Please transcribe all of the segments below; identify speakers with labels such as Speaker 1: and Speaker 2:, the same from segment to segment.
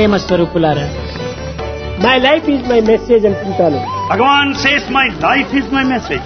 Speaker 1: ప్రేమ స్వరూపులారా my life is my message అంటుంటాను
Speaker 2: Bhagavan says, My life is my message.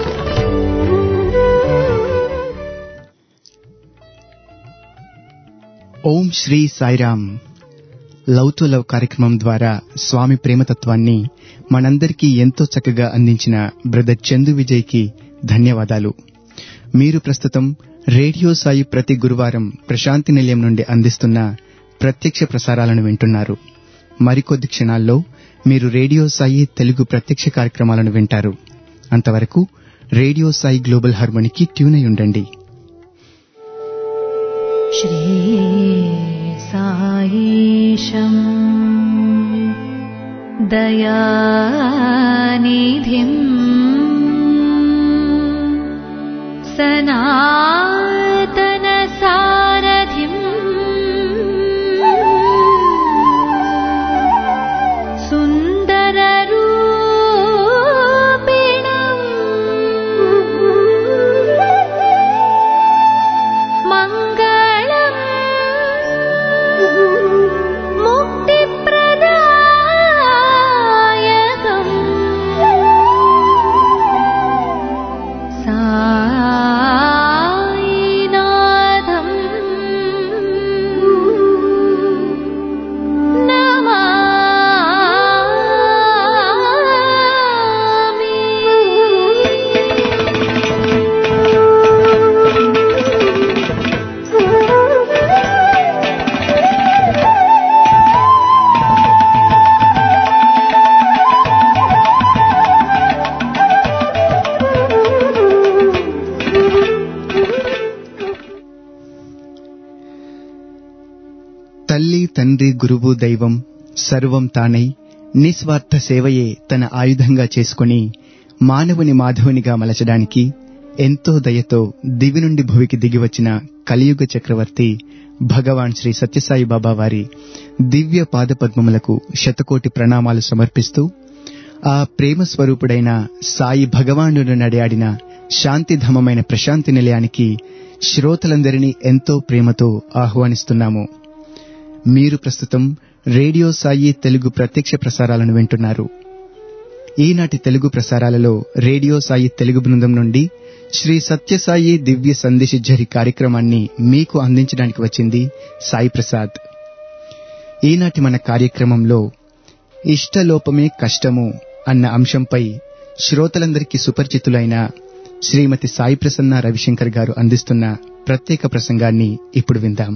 Speaker 3: Om Shri Sairam love to love కార్యక్రమం ద్వారా స్వామి ప్రేమతత్వాన్ని మనందరికీ ఎంతో చక్కగా అందించిన బ్రదర్ చందు విజయ్కి ధన్యవాదాలు మీరు ప్రస్తుతం రేడియో సాయి ప్రతి గురువారం ప్రశాంతి నిలయం నుండి అందిస్తున్న ప్రత్యక్ష ప్రసారాలను వింటున్నారు మరికొద్ది క్షణాల్లో మీరు రేడియో సాయి తెలుగు ప్రత్యక్ష కార్యక్రమాలను వింటారు అంతవరకు రేడియో సాయి గ్లోబల్ హార్మోనికి ట్యూన్ అయి ఉండండి
Speaker 4: श्रीसायीशम् दयानिधिम् सनातनसारथिम् सुन्दररूपिणम् मङ्गलम् मुक्तिप्रदायकम् सायिनाथम्
Speaker 3: తల్లి తండ్రి గురువు దైవం సర్వం తానై నిస్వార్థ సేవయే తన ఆయుధంగా చేసుకుని మానవుని మాధవునిగా మలచడానికి ఎంతో దయతో దివి నుండి భువికి దిగివచ్చిన కలియుగ చక్రవర్తి భగవాన్ శ్రీ సత్యసాయి బాబా వారి దివ్య పాదపద్మములకు శతకోటి ప్రణామాలు సమర్పిస్తూ ఆ ప్రేమ స్వరూపుడైన సాయి భగవానుడు నడియాడిన శాంతిధామమైన ప్రశాంతి నిలయానికి శ్రోతలందరినీ ఎంతో ప్రేమతో ఆహ్వానిస్తున్నాము మీరు ప్రస్తుతం రేడియో సాయి తెలుగు ప్రత్యక్ష ప్రసారాలను వింటున్నారు ఈనాటి తెలుగు ప్రసారాలలో రేడియో సాయి తెలుగు బృందం నుండి శ్రీ సత్యసాయి దివ్య సందేశిఝరి కార్యక్రమాన్ని మీకు అందించడానికి వచ్చింది సాయి ప్రసాద్ ఈనాటి మన కార్యక్రమంలో ఇష్టలోపమే కష్టము అన్న అంశంపై శ్రోతలందరికీ సుపరిచితులైన శ్రీమతి సాయి ప్రసన్న రవిశంకర్ గారు అందిస్తున్న ప్రత్యేక ప్రసంగాన్ని ఇప్పుడు విందాం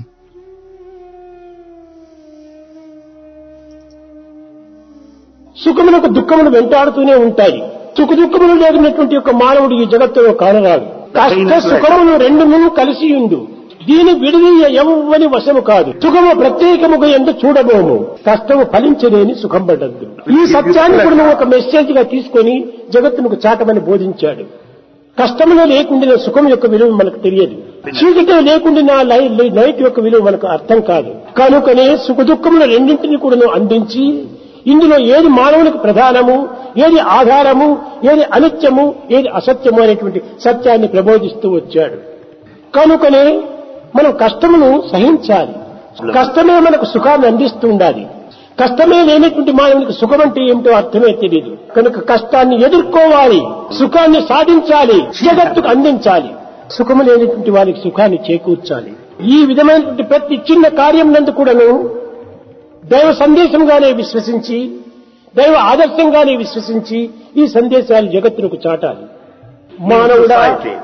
Speaker 1: సుఖములకు దుఃఖములు వెంటాడుతూనే ఉంటాయి సుఖ దుఃఖములు లేకున్నటువంటి యొక్క మానవుడు ఈ జగత్తులో కానరాడు కష్ట సుఖములు రెండును కలిసి ఉండు దీని విడిదీయ ఎవ్వని వశము కాదు సుఖము ప్రత్యేకముగా ఎందు చూడబోము కష్టము ఫలించలేని సుఖం పడ్డద్దు ఈ సత్యాన్ని కూడా నువ్వు ఒక మెసేజ్ గా తీసుకొని జగత్తునకు చాటమని బోధించాడు కష్టములో లేకుండా సుఖం యొక్క విలువ మనకు తెలియదు చీకటిలో లేకుండా లైట్ యొక్క విలువ మనకు అర్థం కాదు కనుకనే సుఖ దుఃఖముల రెండింటిని కూడా అందించి ఇందులో ఏది మానవునికి ప్రధానము ఏది ఆధారము ఏది అనిత్యము ఏది అసత్యము అనేటువంటి సత్యాన్ని ప్రబోధిస్తూ వచ్చాడు కనుకనే మనం కష్టమును సహించాలి కష్టమే మనకు సుఖాన్ని అందిస్తూ ఉండాలి కష్టమే లేనటువంటి మానవునికి సుఖం అంటే ఏమిటో అర్థమే తెలియదు కనుక కష్టాన్ని ఎదుర్కోవాలి సుఖాన్ని సాధించాలి జగత్తుకు అందించాలి సుఖము లేనటువంటి వారికి సుఖాన్ని చేకూర్చాలి ఈ విధమైనటువంటి ప్రతి చిన్న కార్యం నందు కూడాను దైవ సందేశంగానే విశ్వసించి దైవ ఆదర్శంగానే విశ్వసించి ఈ సందేశాలు జగత్తునకు చాటాలి మానవుడా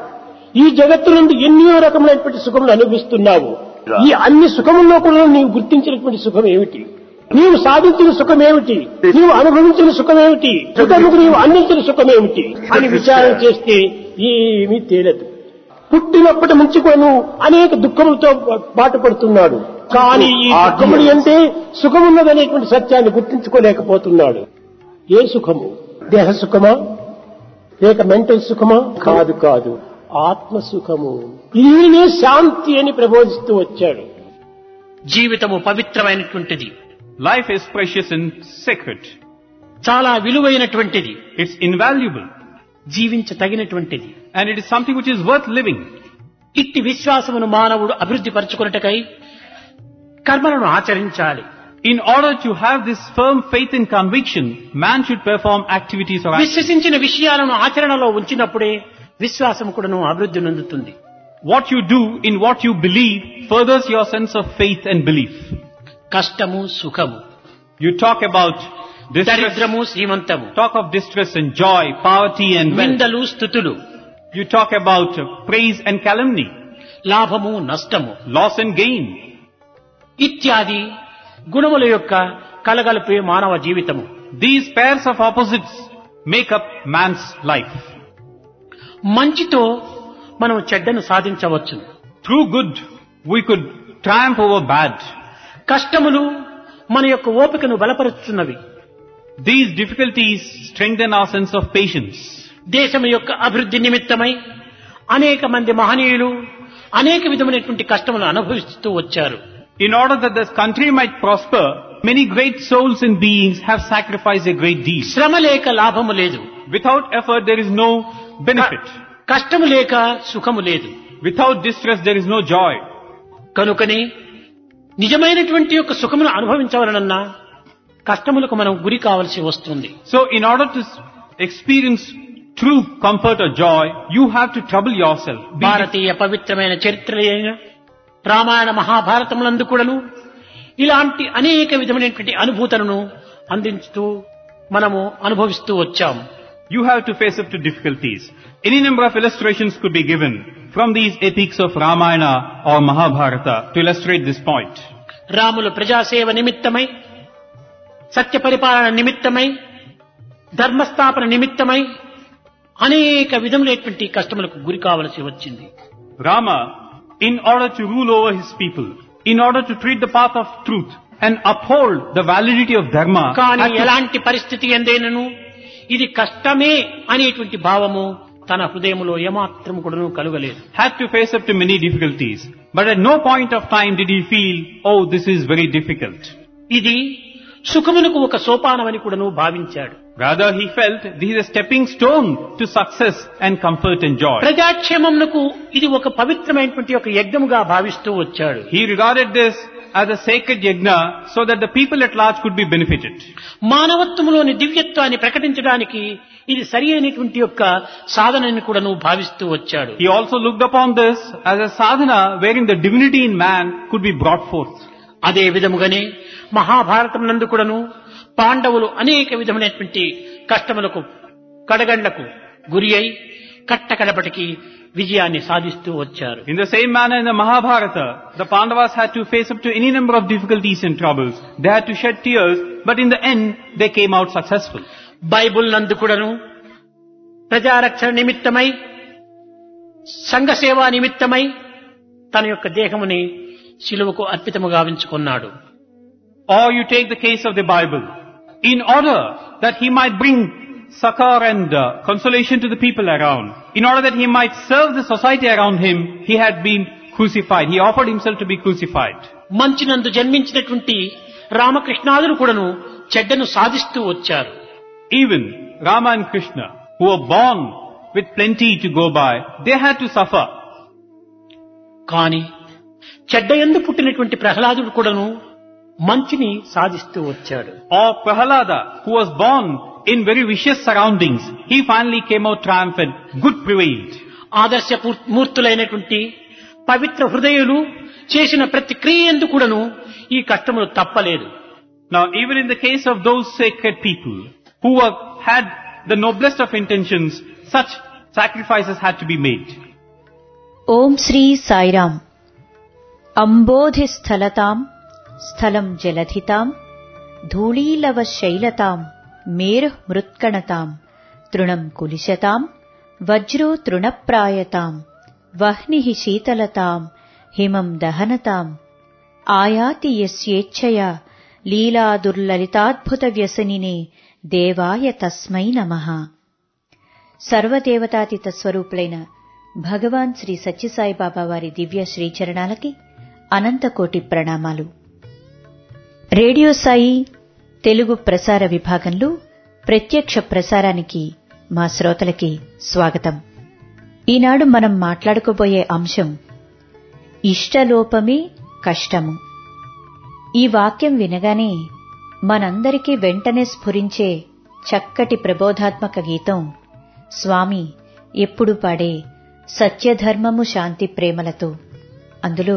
Speaker 1: ఈ జగత్తు నుండి ఎన్నో రకములైనటువంటి సుఖములు అనుభవిస్తున్నావు ఈ అన్ని సుఖముల్లో కూడా నీవు గుర్తించినటువంటి సుఖం ఏమిటి నీవు సాధించిన సుఖం ఏమిటి నీవు అనుభవించిన సుఖం ఏమిటి ఇతరులకు నీవు అందించిన సుఖం ఏమిటి అని విచారం చేస్తే ఏమీ తేలదు పుట్టినప్పటి నుంచి కూడా అనేక దుఃఖములతో బాటపడుతున్నాడు కానీ ఈ దుఃఖములు అంటే సుఖమున్నదనేటువంటి సత్యాన్ని గుర్తించుకోలేకపోతున్నాడు ఏ సుఖము దేహ సుఖమా లేక మెంటల్ సుఖమా కాదు కాదు ఆత్మ సుఖము దీనినే శాంతి అని ప్రబోధిస్తూ వచ్చాడు జీవితము పవిత్రమైనటువంటిది
Speaker 5: Life is precious and sacred.
Speaker 1: చాలా విలువైనటువంటిది
Speaker 5: It's invaluable.
Speaker 1: జీవించ తగినటువంటిది
Speaker 5: And it is something which is worth living.
Speaker 1: ఇట్టి విశ్వాసమును మానవుడు అభివృద్ధి పరచుకున్నటకై కర్మలను ఆచరించాలి
Speaker 5: In order to have this firm faith and conviction, man should perform activities or actions.
Speaker 1: విశ్వసించిన విషయాలను ఆచరణలో ఉంచినప్పుడే విశ్వాసం కూడాను అభివృద్ధి నొందుతుంది
Speaker 5: What you do in what you believe furthers your sense of faith and belief.
Speaker 1: కష్టము సుఖము
Speaker 5: You talk about distress,
Speaker 1: దరిద్రము శ్రీమంతము
Speaker 5: talk of distress and joy, poverty and wealth.
Speaker 1: నిందలు స్థుతులు
Speaker 5: You talk about uh, praise and calumny,
Speaker 1: లాభము నష్టము
Speaker 5: loss and gain.
Speaker 1: ఇత్యాది గుణముల యొక్క కలగలిపే మానవ జీవితము
Speaker 5: These pairs of opposites make up man's life.
Speaker 1: మంచితో మనం చెడ్డను సాధించవచ్చు
Speaker 5: Through good, we could triumph over bad.
Speaker 1: కష్టములు మన యొక్క ఓపికను బలపరుచుతున్నవి
Speaker 5: These difficulties strengthen our sense of patience.
Speaker 1: దేశం యొక్క అభివృద్ధి నిమిత్తమై అనేక మంది మహనీయులు అనేక విధమైనటువంటి కష్టములు అనుభవిస్తూ వచ్చారు
Speaker 5: In order that this country might prosper, many great souls and beings have sacrificed a great deal.
Speaker 1: శ్రమ లేక లాభము లేదు
Speaker 5: Without effort, there is no benefit.
Speaker 1: కష్టము లేక సుఖము లేదు
Speaker 5: Without distress, there is no joy.
Speaker 1: కనుకనే నిజమైనటువంటి యొక్క సుఖమును అనుభవించవలనన్నా కష్టములకు మనం గురి కావలసి వస్తుంది
Speaker 5: So, in order to s- experience true comfort or joy, you have to trouble yourself. Be it
Speaker 1: భారతీయ పవిత్రమైన చరిత్ర అయిన రామాయణ మహాభారతములందు కూడాను ఇలాంటి అనేక విధమైనటువంటి అనుభూతులను అందించుతూ మనము అనుభవిస్తూ వచ్చాము
Speaker 5: You have to face up to difficulties. Any number of illustrations could be given from these epics of Ramayana or Mahabharata to illustrate this point.
Speaker 1: Ramulu ప్రజాసేవ నిమిత్తమై సత్య పరిపాలన నిమిత్తమై ధర్మస్థాపన నిమిత్తమై అనేక విధములైనటువంటి కష్టములకు గురి కావలసి వచ్చింది
Speaker 5: Rama, in order to rule over his people, in order to treat the path of truth and uphold the validity of Dharma,
Speaker 1: కానీ
Speaker 5: had to-
Speaker 1: ఎలాంటి పరిస్థితి ఎందైనను ఇది కష్టమే అనేటువంటి భావము తన హృదయములో ఏమాత్రం కూడాను కలుగలేదు
Speaker 5: had to face up to many difficulties. But at no point of time did he feel, oh, this is very difficult.
Speaker 1: ఇది సుఖమునకు ఒక సోపానమని కూడాను భావించాడు
Speaker 5: Rather, he felt this is a stepping stone to success and comfort and joy.
Speaker 1: ప్రజాక్షేమమునకు ఇది ఒక పవిత్రమైనటువంటి ఒక యజ్ఞముగా భావిస్తూ వచ్చాడు
Speaker 5: He regarded this as a sacred yajna so that the people at large could be benefited.
Speaker 1: మానవత్వములోని దివ్యత్వాన్ని ప్రకటించడానికి ఇది సరి అయినటువంటి యొక్క సాధనని కూడాను భావిస్తూ వచ్చాడు
Speaker 5: He also looked upon this as a sadhana wherein the divinity in man could be brought forth.
Speaker 1: అదే విధముగానే మహాభారతం నందు కూడాను పాండవులు అనేక విధమైనటువంటి కష్టములకు కడగండ్లకు గురి అయి కట్టకడపటికి విజయాన్ని సాధిస్తూ వచ్చారు
Speaker 5: In the same manner in the Mahabharata, the Pandavas had to face up to any number of difficulties and troubles. They had to shed tears, but in the end, they came out successful.
Speaker 1: Bible నందు కూడాను ప్రజారక్షణ నిమిత్తమై సంఘ సేవా నిమిత్తమై తన యొక్క దేహముని శిలువకు అర్పితము గావించుకున్నాడు
Speaker 5: Or you take the case of the Bible. In order that he might bring succor and uh, consolation to the people around, in order that he might serve the society around him, he had been crucified. He offered himself to be crucified.
Speaker 1: మంచినందు జన్మించినటువంటి రామకృష్ణాదులు కూడాను చెడ్డను సాధిస్తూ వచ్చారు
Speaker 5: Even Rama and Krishna, who were born with plenty to go by, they had to suffer.
Speaker 1: కాని చెడ్డ ఎందు పుట్టినటువంటి ప్రహ్లాదుడు కూడాను మంచిని సాధిస్తూ వచ్చాడు
Speaker 5: Or Prahalada, who was born in very vicious surroundings, he finally came out triumphant. Good prevailed.
Speaker 1: ఆదర్శ పూర్- మూర్తులైనటువంటి పవిత్ర హృదయులు చేసిన ప్రతి క్రియ ఎందు కూడాను ఈ కష్టములు తప్పలేదు
Speaker 5: Now, even in the case of those sacred people who were, had the noblest of intentions, such sacrifices had to be made.
Speaker 6: ఓం శ్రీ సాయిరాం అంబోధి స్థలతాం స్థలం జలధితాం ధూళీలవ శైలతాం మేరు మృత్కణతాం తృణం కులిశతాం వజ్రో తృణప్రాయతాం వహ్ని శీతలతాం హిమం దహనతాం ఆయాతి యస్యేచ్ఛయా లీలాదుర్లలితాద్భుత వ్యసనినే దేవాయ తస్మై నమః సర్వదేవతాతీత స్వరూపులైన భగవాన్ శ్రీ సత్యసాయిబాబా వారి దివ్య శ్రీచరణాలకి అనంతకోటి ప్రణామాలు రేడియో సాయి తెలుగు ప్రసార విభాగంలో ప్రత్యక్ష ప్రసారానికి మా శ్రోతలకి స్వాగతం ఈనాడు మనం మాట్లాడుకోబోయే అంశం ఇష్టలోపమే కష్టము ఈ వాక్యం వినగానే మనందరికీ వెంటనే స్ఫురించే చక్కటి ప్రబోధాత్మక గీతం స్వామి ఎప్పుడు పాడే సత్యధర్మము శాంతి ప్రేమలతో అందులో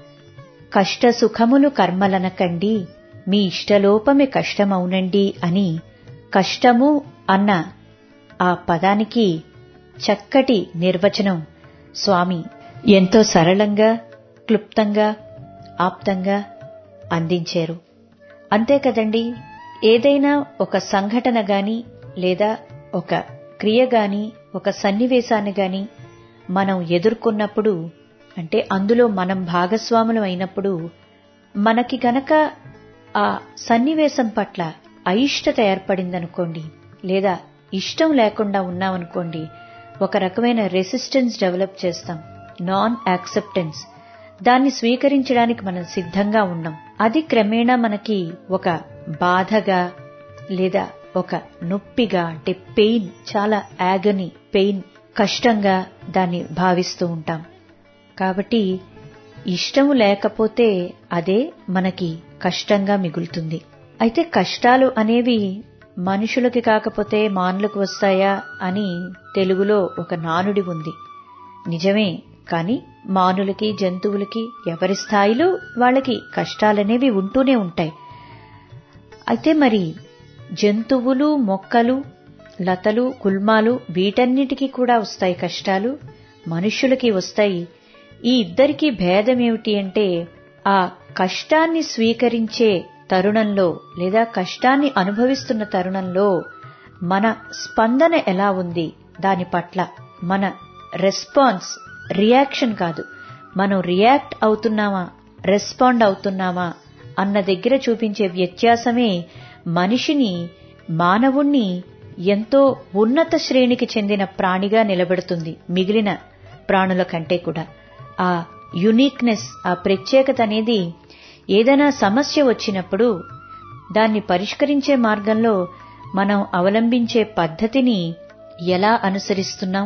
Speaker 6: కష్ట సుఖములు కర్మలనకండి మీ ఇష్టలోపమే కష్టమవునండి అని కష్టము అన్న ఆ పదానికి చక్కటి నిర్వచనం స్వామి ఎంతో సరళంగా క్లుప్తంగా ఆప్తంగా అందించారు అంతే కదండి ఏదైనా ఒక సంఘటన గాని లేదా ఒక క్రియ గాని ఒక సన్నివేశాన్ని గాని మనం ఎదుర్కొన్నప్పుడు అంటే అందులో మనం భాగస్వాములం అయినప్పుడు మనకి గనక ఆ సన్నివేశం పట్ల అయిష్టత ఏర్పడిందనుకోండి లేదా ఇష్టం లేకుండా ఉన్నామనుకోండి ఒక రకమైన రెసిస్టెన్స్ డెవలప్ చేస్తాం నాన్ యాక్సెప్టెన్స్ దాన్ని స్వీకరించడానికి మనం సిద్ధంగా ఉన్నాం అది క్రమేణా మనకి ఒక బాధగా లేదా ఒక నొప్పిగా అంటే పెయిన్ చాలా యాగని పెయిన్ కష్టంగా దాన్ని భావిస్తూ ఉంటాం కాబట్టి ఇష్టము లేకపోతే అదే మనకి కష్టంగా మిగులుతుంది అయితే కష్టాలు అనేవి మనుషులకి కాకపోతే మానులకు వస్తాయా అని తెలుగులో ఒక నానుడి ఉంది నిజమే కాని మానులకి జంతువులకి ఎవరి స్థాయిలో వాళ్ళకి కష్టాలనేవి ఉంటూనే ఉంటాయి అయితే మరి జంతువులు మొక్కలు లతలు కుల్మాలు వీటన్నిటికీ కూడా వస్తాయి కష్టాలు మనుష్యులకి వస్తాయి ఈ ఇద్దరికీ భేదం ఏమిటి అంటే ఆ కష్టాన్ని స్వీకరించే తరుణంలో లేదా కష్టాన్ని అనుభవిస్తున్న తరుణంలో మన స్పందన ఎలా ఉంది దాని పట్ల మన రెస్పాన్స్ రియాక్షన్ కాదు మనం రియాక్ట్ అవుతున్నామా రెస్పాండ్ అవుతున్నామా అన్న దగ్గర చూపించే వ్యత్యాసమే మనిషిని మానవుణ్ణి ఎంతో ఉన్నత శ్రేణికి చెందిన ప్రాణిగా నిలబెడుతుంది మిగిలిన ప్రాణుల కంటే కూడా ఆ యునిక్నెస్ ఆ ప్రత్యేకత అనేది ఏదైనా సమస్య వచ్చినప్పుడు దాన్ని పరిష్కరించే మార్గంలో మనం అవలంబించే పద్ధతిని ఎలా అనుసరిస్తున్నాం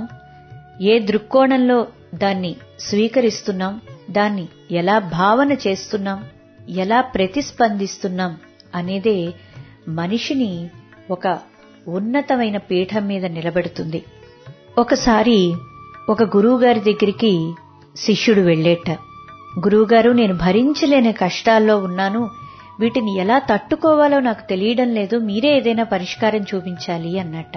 Speaker 6: ఏ దృక్కోణంలో దాన్ని స్వీకరిస్తున్నాం దాన్ని ఎలా భావన చేస్తున్నాం ఎలా ప్రతిస్పందిస్తున్నాం అనేదే మనిషిని ఒక ఉన్నతమైన పీఠం మీద నిలబెడుతుంది ఒకసారి ఒక గురువుగారి దగ్గరికి శిష్యుడు వెళ్ళేట గురువుగారు నేను భరించలేని కష్టాల్లో ఉన్నాను వీటిని ఎలా తట్టుకోవాలో నాకు తెలియడం లేదు మీరే ఏదైనా పరిష్కారం చూపించాలి అన్నట్ట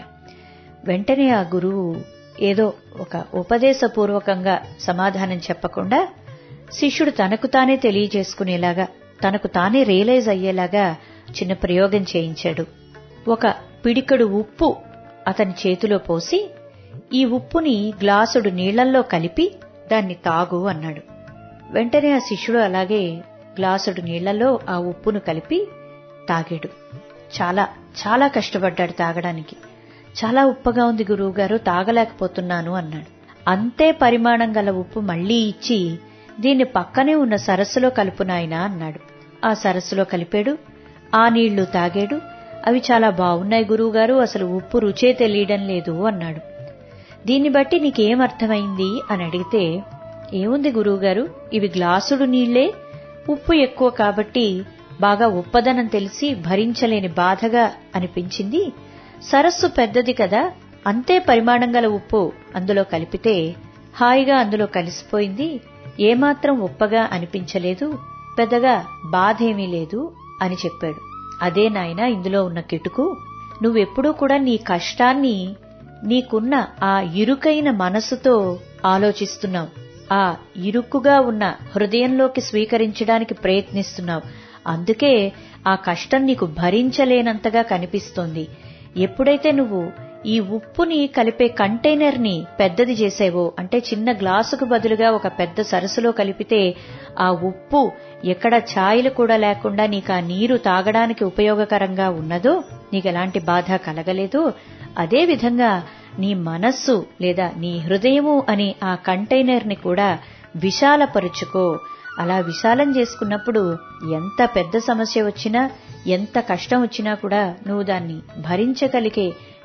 Speaker 6: వెంటనే ఆ గురువు ఏదో ఒక ఉపదేశపూర్వకంగా సమాధానం చెప్పకుండా శిష్యుడు తనకు తానే తెలియజేసుకునేలాగా తనకు తానే రియలైజ్ అయ్యేలాగా చిన్న ప్రయోగం చేయించాడు ఒక పిడికడు ఉప్పు అతని చేతిలో పోసి ఈ ఉప్పుని గ్లాసుడు నీళ్లల్లో కలిపి దాన్ని తాగు అన్నాడు వెంటనే ఆ శిష్యుడు అలాగే గ్లాసుడు నీళ్లలో ఆ ఉప్పును కలిపి తాగాడు చాలా చాలా కష్టపడ్డాడు తాగడానికి చాలా ఉప్పగా ఉంది గురువుగారు తాగలేకపోతున్నాను అన్నాడు అంతే పరిమాణం గల ఉప్పు మళ్లీ ఇచ్చి దీన్ని పక్కనే ఉన్న సరస్సులో కలుపు నాయనా అన్నాడు ఆ సరస్సులో కలిపాడు ఆ నీళ్లు తాగాడు అవి చాలా బాగున్నాయి గురువుగారు అసలు ఉప్పు రుచే తెలియడం లేదు అన్నాడు దీన్ని బట్టి నీకేం అర్థమైంది అని అడిగితే ఏముంది గురువుగారు ఇవి గ్లాసుడు నీళ్లే ఉప్పు ఎక్కువ కాబట్టి బాగా ఉప్పదనం తెలిసి భరించలేని బాధగా అనిపించింది సరస్సు పెద్దది కదా అంతే పరిమాణం గల ఉప్పు అందులో కలిపితే హాయిగా అందులో కలిసిపోయింది ఏమాత్రం ఉప్పగా అనిపించలేదు పెద్దగా బాధేమీ లేదు అని చెప్పాడు అదే నాయన ఇందులో ఉన్న కిటుకు నువ్వెప్పుడూ కూడా నీ కష్టాన్ని నీకున్న ఆ ఇరుకైన మనసుతో ఆలోచిస్తున్నావు ఆ ఇరుక్కుగా ఉన్న హృదయంలోకి స్వీకరించడానికి ప్రయత్నిస్తున్నావు అందుకే ఆ కష్టం నీకు భరించలేనంతగా కనిపిస్తోంది ఎప్పుడైతే నువ్వు ఈ ఉప్పుని కలిపే కంటైనర్ని పెద్దది చేసేవో అంటే చిన్న గ్లాసుకు బదులుగా ఒక పెద్ద సరస్సులో కలిపితే ఆ ఉప్పు ఎక్కడ ఛాయలు కూడా లేకుండా నీకు ఆ నీరు తాగడానికి ఉపయోగకరంగా ఉన్నదో నీకు ఎలాంటి బాధ కలగలేదు అదేవిధంగా నీ మనస్సు లేదా నీ హృదయము అనే ఆ కంటైనర్ని కూడా విశాలపరుచుకో అలా విశాలం చేసుకున్నప్పుడు ఎంత పెద్ద సమస్య వచ్చినా ఎంత కష్టం వచ్చినా కూడా నువ్వు దాన్ని భరించగలిగే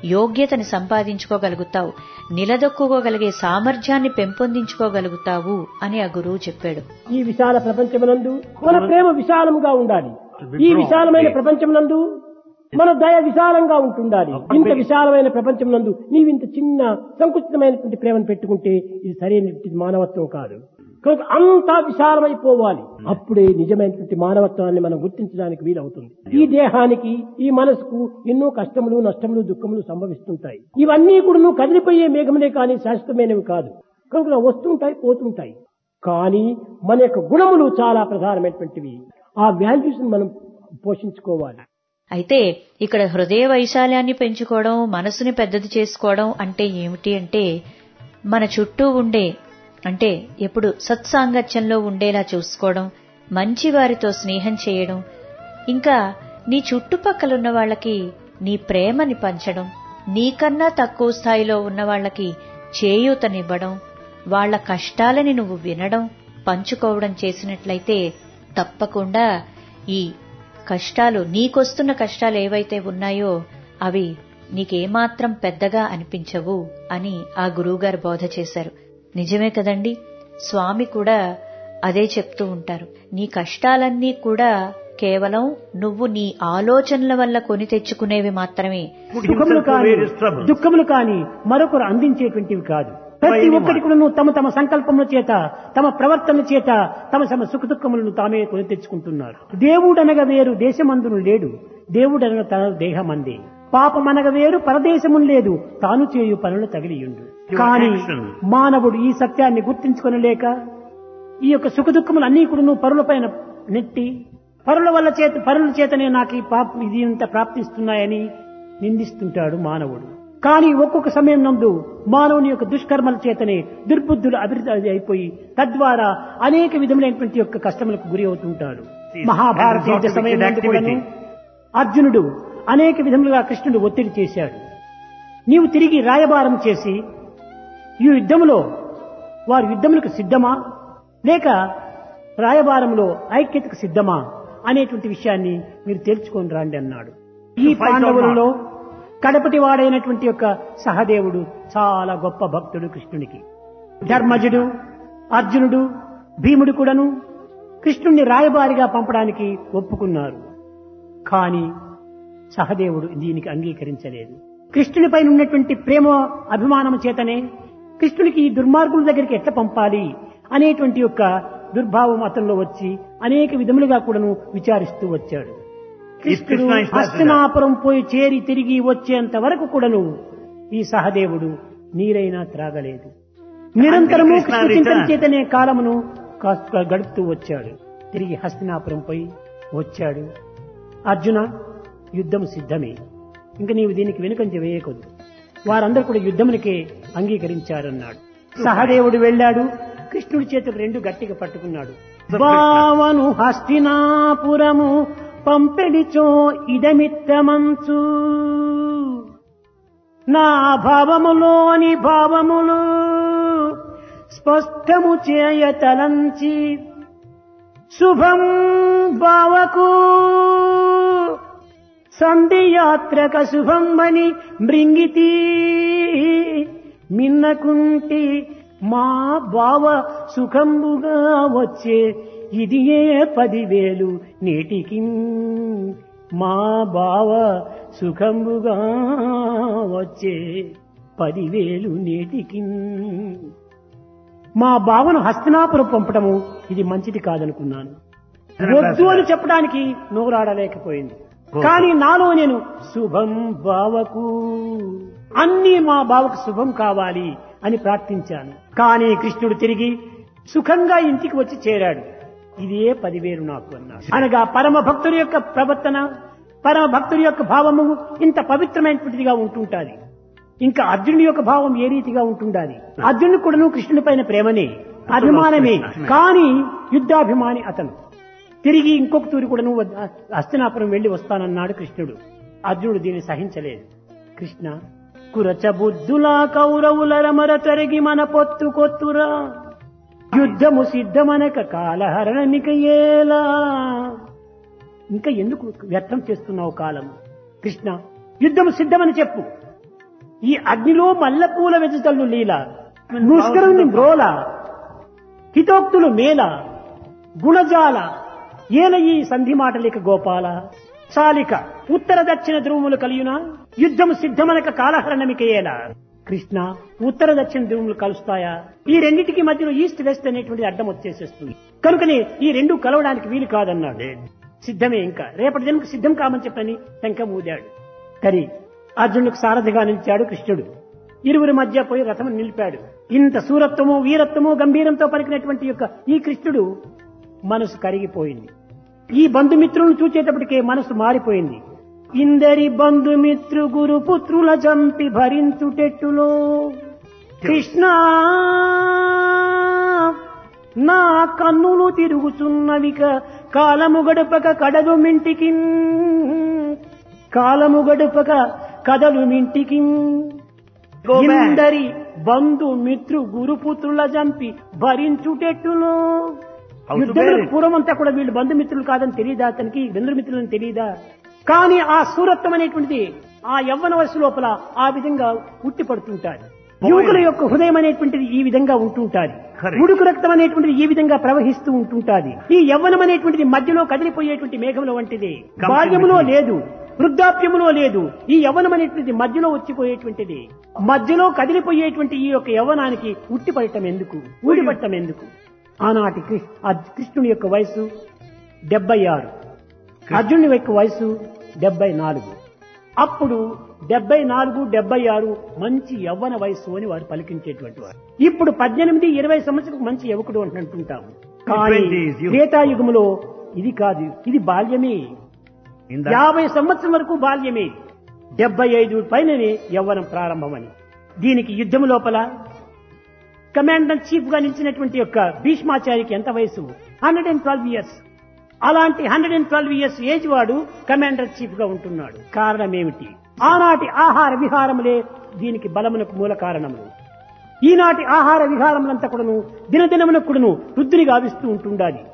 Speaker 6: యోగ్యతని సంపాదించుకోగలుగుతావు నిలదొక్కుకోగలిగే సామర్థ్యాన్ని పెంపొందించుకోగలుగుతావు అని ఆ గురువు చెప్పాడు
Speaker 1: ఈ విశాల ప్రపంచమునందు మన ప్రేమ విశాలముగా ఉండాలి ఈ విశాలమైన ప్రపంచమునందు మన దయ విశాలంగా ఉంటుండాలి ఇంత విశాలమైన ప్రపంచమునందు నీవింత చిన్న సంకుచితమైనటువంటి ప్రేమను పెట్టుకుంటే ఇది సరైనటువంటి మానవత్వం కాదు కనుక అంతా విశాలమైపోవాలి అప్పుడే నిజమైనటువంటి మానవత్వాన్ని మనం గుర్తించడానికి వీలవుతుంది ఈ దేహానికి ఈ మనసుకు ఎన్నో కష్టములు నష్టములు దుఃఖములు సంభవిస్తుంటాయి ఇవన్నీ కూడా నువ్వు కదిలిపోయే మేఘములే కానీ శాశ్వతమైనవి కాదు కనుక వస్తుంటాయి పోతుంటాయి కానీ మన యొక్క గుణములు చాలా ప్రధానమైనటువంటివి ఆ వాల్యూస్ మనం పోషించుకోవాలి
Speaker 6: అయితే ఇక్కడ హృదయ వైశాల్యాన్ని పెంచుకోవడం మనసుని పెద్దది చేసుకోవడం అంటే ఏమిటి అంటే మన చుట్టూ ఉండే అంటే ఎప్పుడు సత్సాంగత్యంలో ఉండేలా చూసుకోవడం మంచి వారితో స్నేహం చేయడం ఇంకా నీ చుట్టుపక్కలున్న వాళ్ళకి నీ ప్రేమని పంచడం నీకన్నా తక్కువ స్థాయిలో ఉన్న వాళ్ళకి చేయూతనివ్వడం వాళ్ళ కష్టాలని నువ్వు వినడం పంచుకోవడం చేసినట్లయితే తప్పకుండా ఈ కష్టాలు నీకొస్తున్న కష్టాలు ఏవైతే ఉన్నాయో అవి నీకేమాత్రం పెద్దగా అనిపించవు అని ఆ గురువుగారు బోధ చేశారు నిజమే కదండి స్వామి కూడా అదే చెప్తూ ఉంటారు నీ కష్టాలన్నీ కూడా కేవలం నువ్వు నీ ఆలోచనల వల్ల కొని తెచ్చుకునేవి మాత్రమే
Speaker 2: Put
Speaker 1: సుఖములు
Speaker 2: himself to
Speaker 1: కాని
Speaker 2: various troubles.
Speaker 1: దుఃఖములు కాని మరొకరు అందించేటువంటివి కాదు ప్రతి
Speaker 2: anyone.
Speaker 1: ఒక్కటి కూడా తమ తమ సంకల్పముల చేత తమ ప్రవర్తన చేత తమ తమ సుఖ దుఃఖములను తామే కొని తెచ్చుకుంటున్నారు దేవుడనగా వేరు దేశమందును లేడు దేవుడనగా తన దేహమందే పాపమనగ వేరు పరదేశమును లేదు తాను చేయు పనులు తగిలియుండు
Speaker 2: Your
Speaker 1: కానీ
Speaker 2: action.
Speaker 1: మానవుడు ఈ సత్యాన్ని గుర్తించుకొనలేక ఈ యొక్క సుఖ దుఃఖములు అన్ని కూడా నువ్వు పరుల పైన నెట్టి పరుల వల్ల చేత పరుల చేతనే నాకు ఈ పాప ఇది ఇంత ప్రాప్తిస్తున్నాయని నిందిస్తుంటాడు మానవుడు కానీ ఒక్కొక్క సమయం నందు మానవుని యొక్క దుష్కర్మల చేతనే దుర్బుద్ధులు అభివృద్ధి అయిపోయి తద్వారా అనేక విధములైనటువంటి యొక్క కష్టములకు గురి అవుతుంటాడు
Speaker 2: See,
Speaker 1: మహాభారత
Speaker 2: and
Speaker 1: యుద్ధ
Speaker 2: resort to
Speaker 1: సమయం
Speaker 2: wicked
Speaker 1: నందు కూడాను
Speaker 2: activity.
Speaker 1: అర్జునుడు అనేక విధములుగా కృష్ణుడు ఒత్తిడి చేశాడు నీవు తిరిగి రాయబారం చేసి ఈ యుద్ధములో వారి యుద్ధములకు సిద్ధమా లేక రాయబారంలో ఐక్యతకు సిద్ధమా అనేటువంటి విషయాన్ని మీరు తెలుసుకొని రండి అన్నాడు ఈ
Speaker 2: To fight or
Speaker 1: పాండవులలో కడపటి వాడైనటువంటి యొక్క సహదేవుడు చాలా గొప్ప భక్తుడు కృష్ణునికి ధర్మజుడు అర్జునుడు భీముడు కూడాను కృష్ణుణ్ణి రాయబారిగా పంపడానికి ఒప్పుకున్నారు కానీ సహదేవుడు దీనికి అంగీకరించలేదు కృష్ణునిపైన ఉన్నటువంటి ప్రేమ అభిమానం చేతనే కృష్ణునికి ఈ దుర్మార్గుల దగ్గరికి ఎట్లా పంపాలి అనేటువంటి యొక్క దుర్భావం అతనిలో వచ్చి అనేక విధములుగా కూడాను విచారిస్తూ వచ్చాడు కృష్ణుడు
Speaker 2: Krishna is
Speaker 1: హస్తినాపురం పోయి చేరి తిరిగి వచ్చేంత వరకు కూడాను ఈ సహదేవుడు నీరైనా త్రాగలేదు నిరంతరము
Speaker 2: Krishna
Speaker 1: కృష్ణ చింతన
Speaker 2: returned.
Speaker 1: చేతనే కాలమును కాస్త గడుపుతూ వచ్చాడు తిరిగి హస్తినాపురం పోయి వచ్చాడు అర్జున యుద్ధం సిద్ధమే ఇంకా నీవు దీనికి వెనుకంజ వేయకొద్దు వారందరూ కూడా యుద్ధమునికే అంగీకరించారన్నాడు సహదేవుడు వెళ్ళాడు కృష్ణుడి చేతులు రెండు గట్టిగా పట్టుకున్నాడు బావను హస్తినాపురము పంపెడిచో ఇదమిత్తమంచు నా భావములోని భావములు స్పష్టము చేయ తలంచి శుభం బావకు సంధియాత్రక శుభం అని మృంగితి మిన్నకుంటి మా బావ సుఖంబుగా వచ్చే ఇదియే పదివేలు నేటికి మా బావ సుఖంబుగా వచ్చే పదివేలు నేటికి మా బావను హస్తినాపురం పంపడము ఇది మంచిది కాదనుకున్నాను వద్దు అని చెప్పడానికి నోరాడలేకపోయింది కానీ నాలో నేను శుభం బావకు అన్నీ మా బావకు శుభం కావాలి అని ప్రార్థించాను కానీ కృష్ణుడు తిరిగి సుఖంగా ఇంటికి వచ్చి చేరాడు ఇదే పదివేలు నాకు అన్నాడు అనగా పరమ భక్తుడి యొక్క ప్రవర్తన పరమ భక్తుడి యొక్క భావము ఇంత పవిత్రమైనటువంటిదిగా ఉంటుంటాది ఇంకా అర్జునుడి యొక్క భావం ఏ రీతిగా ఉంటుండాలి అర్జునుడు కూడాను కృష్ణుడి పైన ప్రేమనే అభిమానమే కానీ యుద్ధాభిమాని అతను తిరిగి ఇంకొక తూరి కూడా నువ్వు హస్తినాపురం వెళ్లి వస్తానన్నాడు కృష్ణుడు అర్జునుడు దీన్ని సహించలేదు కృష్ణ కురచ బుద్ధులా కౌరవుల రమర తరిగి మన పొత్తు కొత్తురా యుద్ధము సిద్ధమనక కాలహరణమిక ఏలా ఇంకా ఎందుకు వ్యర్థం చేస్తున్నావు కాలం కృష్ణ యుద్ధము సిద్ధమని చెప్పు ఈ అగ్నిలో మల్లెపూల వెజతలు లీల ముష్కరుని బ్రోల హితోక్తులు మేల గుణజాల ఏల ఈ సంధి మాటలిక గోపాల చాలిక ఉత్తర దక్షిణ ధ్రువములు కలియునా యుద్ధము సిద్ధమనక కాలహరణమిక ఏలా కృష్ణ ఉత్తర దక్షిణ ధ్రువములు కలుస్తాయా ఈ రెండింటికి మధ్యలో ఈస్ట్ వెస్ట్ అనేటువంటి అడ్డం వచ్చేసేస్తుంది కనుకనే ఈ రెండు కలవడానికి వీలు కాదన్నాడు సిద్ధమే ఇంకా రేపటి జన్మకు సిద్ధం కామని చెప్పని శంఖం ఊదాడు కరి అర్జునుడికి సారథిగా నిలిచాడు కృష్ణుడు ఇరువురి మధ్య పోయి రథం నిలిపాడు ఇంత సూరత్వము వీరత్వము గంభీరంతో పలికినటువంటి యొక్క ఈ కృష్ణుడు మనసు కరిగిపోయింది ఈ బంధుమిత్రులను చూచేటప్పటికే మనసు మారిపోయింది ఇందరి బంధుమిత్రు గురు పుత్రుల జంపి భరించుటెట్టులో కృష్ణ నా కన్నులు తిరుగుచున్నవిక కాలము గడపక కడలు మింటికి కాలము గడపక కదలు మింటికి
Speaker 7: Go back.
Speaker 1: ఇందరి Bandhu మిత్రు గురుపుత్రుల జంపి భరించుటెట్టులో
Speaker 7: How to
Speaker 1: యుద్ధములకు
Speaker 7: bear it?
Speaker 1: పూర్వం అంతా కూడా వీళ్ళు బంధుమిత్రులు కాదని తెలియదా అతనికి బంధుమిత్రులని తెలియదా కానీ ఆ సూరత్వం అనేటువంటిది ఆ యవ్వన వయసు లోపల ఆ విధంగా ఉట్టి పడుతుంటారు యువకుల యొక్క హృదయం అనేటువంటిది ఈ విధంగా ఉంటుంటాది
Speaker 7: Correct.
Speaker 1: ఉడుకు రక్తం అనేటువంటిది ఈ విధంగా ప్రవహిస్తూ ఉంటుంటాది ఈ యవ్వనం అనేటువంటిది మధ్యలో కదిలిపోయేటువంటి మేఘముల వంటిది బాల్యములో లేదు వృద్ధాప్యములో లేదు ఈ యవ్వనం అనేటువంటిది మధ్యలో వచ్చిపోయేటువంటిది మధ్యలో కదిలిపోయేటువంటి ఈ యొక్క యవ్వనానికి ఉట్టిపడటం ఎందుకు ఊడిపడటం ఎందుకు ఆనాటి కృ- ఆ కృష్ణుని యొక్క వయసు డెబ్బై ఆరు అర్జునుని యొక్క వయసు డెబ్బై నాలుగు అప్పుడు డెబ్బై నాలుగు డెబ్బై ఆరు మంచి యవ్వన వయస్సు అని వారు పలికించేటువంటి వారు ఇప్పుడు పద్దెనిమిది ఇరవై సంవత్సరాలకు మంచి యువకుడు అని అంటుంటాము కానీ
Speaker 7: 20s youth.
Speaker 1: త్రేతాయుగములో ఇది కాదు ఇది బాల్యమే
Speaker 7: In that,
Speaker 1: యాభై సంవత్సరం వరకు బాల్యమే డెబ్బై ఐదు పైననే యవ్వనం ప్రారంభమని దీనికి యుద్ధము లోపల కమాండర్ చీఫ్ గా నిలిచినటువంటి యొక్క భీష్మాచారికి ఎంత వయసు హండ్రెడ్ అండ్ ట్వెల్వ్ ఇయర్స్ అలాంటి hundred and twelve years age వాడు కమాండర్ చీఫ్ గా ఉంటున్నాడు కారణం ఏమిటి ఆనాటి ఆహార విహారములే దీనికి బలమునకు మూల కారణములు ఈనాటి ఆహార విహారములంతా కూడాను దినదినమునకు కూడాను వృద్ధిని గావిస్తూ ఉంటుండాలి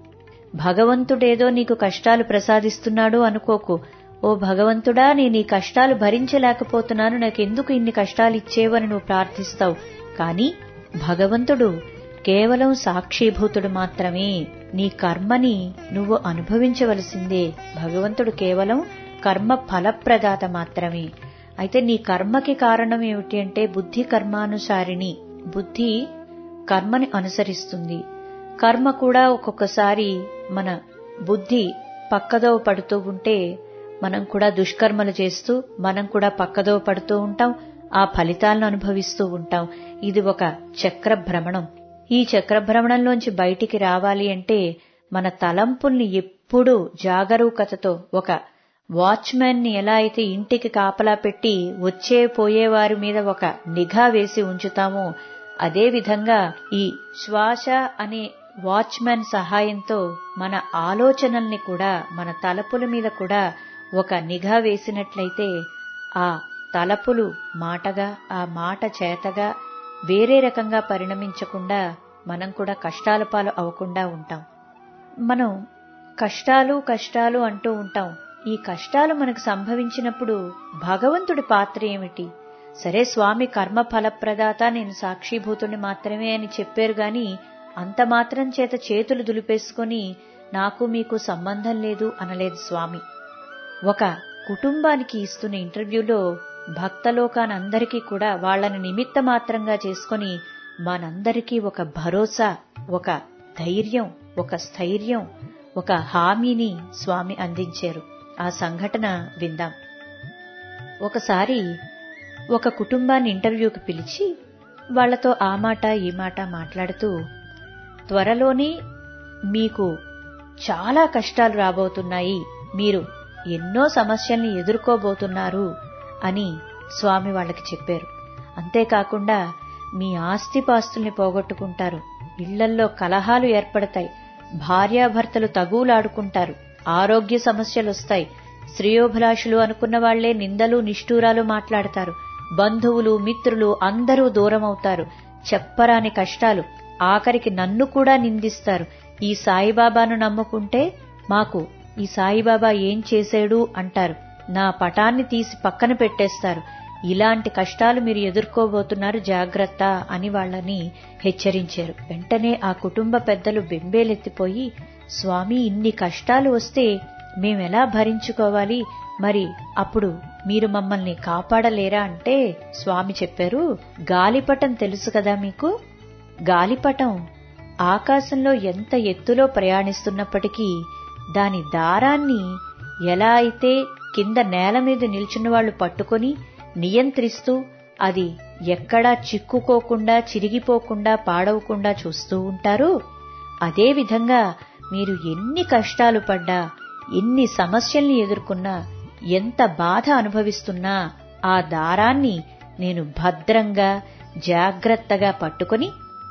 Speaker 6: భగవంతుడేదో నీకు కష్టాలు ప్రసాదిస్తున్నాడు అనుకోకు ఓ భగవంతుడా నేను ఈ కష్టాలు భరించలేకపోతున్నాను నాకెందుకు ఇన్ని కష్టాలు ఇచ్చేవని నువ్వు ప్రార్థిస్తావు కాని భగవంతుడు కేవలం సాక్షీభూతుడు మాత్రమే నీ కర్మని నువ్వు అనుభవించవలసిందే భగవంతుడు కేవలం కర్మ ఫలప్రదాత మాత్రమే అయితే నీ కర్మకి కారణం ఏమిటి అంటే బుద్ధి కర్మానుసారిణి బుద్ధి కర్మని అనుసరిస్తుంది కర్మ కూడా ఒక్కొక్కసారి మన బుద్ధి పక్కదోవ పడుతూ ఉంటే మనం కూడా దుష్కర్మలు చేస్తూ మనం కూడా పక్కదోవ పడుతూ ఉంటాం ఆ ఫలితాలను అనుభవిస్తూ ఉంటాం ఇది ఒక చక్ర భ్రమణం ఈ చక్ర భ్రమణంలోంచి బయటికి రావాలి అంటే మన తలంపుల్ని ఎప్పుడూ జాగరూకతతో ఒక వాచ్మెన్ ని ఎలా అయితే ఇంటికి కాపలా పెట్టి వచ్చే పోయే వారి మీద ఒక నిఘా వేసి ఉంచుతామో అదే విధంగా ఈ శ్వాస అనే వాచ్మెన్ సహాయంతో మన ఆలోచనల్ని కూడా మన తలపుల మీద కూడా ఒక నిఘా వేసినట్లయితే ఆ తలపులు మాటగా ఆ మాట చేతగా వేరే రకంగా పరిణమించకుండా మనం కూడా కష్టాల పాలు అవ్వకుండా ఉంటాం మనం కష్టాలు కష్టాలు అంటూ ఉంటాం ఈ కష్టాలు మనకు సంభవించినప్పుడు భగవంతుడి పాత్ర ఏమిటి సరే స్వామి కర్మ ఫలప్రదాత నేను సాక్షిభూతుని మాత్రమే అని చెప్పారు గాని అంత మాత్రం చేత చేతులు దులిపేసుకొని నాకు మీకు సంబంధం లేదు అనలేదు స్వామి ఒక కుటుంబానికి ఇస్తున్న ఇంటర్వ్యూలో భక్తలోకానందరికీ కూడా వాళ్ళని నిమిత్త మాత్రంగా చేసుకొని మనందరికీ ఒక భరోసా ఒక ధైర్యం ఒక స్థైర్యం ఒక హామీని స్వామి అందించారు ఆ సంఘటన విందాం ఒకసారి ఒక కుటుంబాన్ని ఇంటర్వ్యూకి పిలిచి వాళ్లతో ఆ మాట ఈ మాట మాట్లాడుతూ త్వరలోనే మీకు చాలా కష్టాలు రాబోతున్నాయి మీరు ఎన్నో సమస్యల్ని ఎదుర్కోబోతున్నారు అని స్వామి వాళ్ళకి చెప్పారు అంతేకాకుండా మీ ఆస్తిపాస్తుల్ని పోగొట్టుకుంటారు ఇళ్లల్లో కలహాలు ఏర్పడతాయి భార్యాభర్తలు తగువులాడుకుంటారు ఆరోగ్య సమస్యలొస్తాయి శ్రేయోభిలాషులు అనుకున్న వాళ్లే నిందలు నిష్ఠూరాలు మాట్లాడతారు బంధువులు మిత్రులు అందరూ దూరమవుతారు చెప్పరాని కష్టాలు ఆఖరికి నన్ను కూడా నిందిస్తారు ఈ సాయిబాబాను నమ్ముకుంటే మాకు ఈ సాయిబాబా ఏం చేశాడు అంటారు నా పటాన్ని తీసి పక్కన పెట్టేస్తారు ఇలాంటి కష్టాలు మీరు ఎదుర్కోబోతున్నారు జాగ్రత్త అని వాళ్ళని హెచ్చరించారు వెంటనే ఆ కుటుంబ పెద్దలు బెంబేలెత్తిపోయి స్వామి ఇన్ని కష్టాలు వస్తే మేమెలా భరించుకోవాలి మరి అప్పుడు మీరు మమ్మల్ని కాపాడలేరా అంటే స్వామి చెప్పారు గాలిపటం తెలుసు కదా మీకు గాలిపటం ఆకాశంలో ఎంత ఎత్తులో ప్రయాణిస్తున్నప్పటికీ దాని దారాన్ని ఎలా అయితే కింద నేల మీద నిల్చున్న వాళ్ళు పట్టుకొని నియంత్రిస్తూ అది ఎక్కడా చిక్కుకోకుండా చిరిగిపోకుండా పాడవకుండా చూస్తూ ఉంటారు అదేవిధంగా మీరు ఎన్ని కష్టాలు పడ్డా ఎన్ని సమస్యల్ని ఎదుర్కొన్నా ఎంత బాధ అనుభవిస్తున్నా ఆ దారాన్ని నేను భద్రంగా జాగ్రత్తగా పట్టుకొని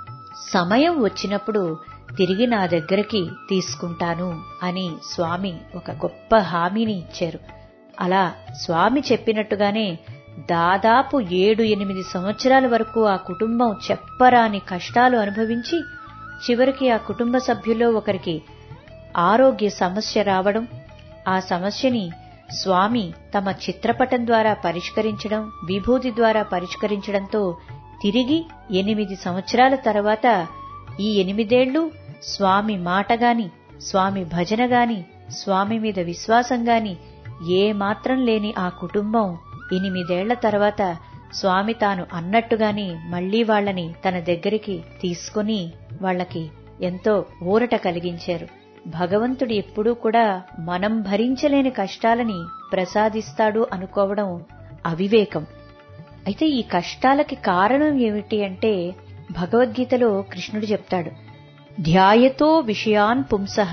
Speaker 6: సమయం వచ్చినప్పుడు తిరిగి నా దగ్గరికి తీసుకుంటాను అని స్వామి ఒక గొప్ప హామీని ఇచ్చారు అలా స్వామి చెప్పినట్టుగానే దాదాపు ఏడు ఎనిమిది సంవత్సరాల వరకు ఆ కుటుంబం చెప్పరాని కష్టాలు అనుభవించి చివరికి ఆ కుటుంబ సభ్యుల్లో ఒకరికి ఆరోగ్య సమస్య రావడం ఆ సమస్యని స్వామి తమ చిత్రపటం ద్వారా పరిష్కరించడం విభూతి ద్వారా పరిష్కరించడంతో తిరిగి ఎనిమిది సంవత్సరాల తర్వాత ఈ ఎనిమిదేళ్లు స్వామి మాట గాని స్వామి భజన గాని స్వామి మీద విశ్వాసం గాని ఏ మాత్రం లేని ఆ కుటుంబం ఎనిమిదేళ్ల తర్వాత స్వామి తాను అన్నట్టుగాని మళ్లీ వాళ్ళని తన దగ్గరికి తీసుకుని వాళ్ళకి ఎంతో ఊరట కలిగించారు భగవంతుడు ఎప్పుడూ కూడా మనం భరించలేని కష్టాలని ప్రసాదిస్తాడు అనుకోవడం అవివేకం అయితే ఈ కష్టాలకి కారణం ఏమిటి అంటే భగవద్గీతలో కృష్ణుడు చెప్తాడు ధ్యాయతో విషయాన్ పుంసః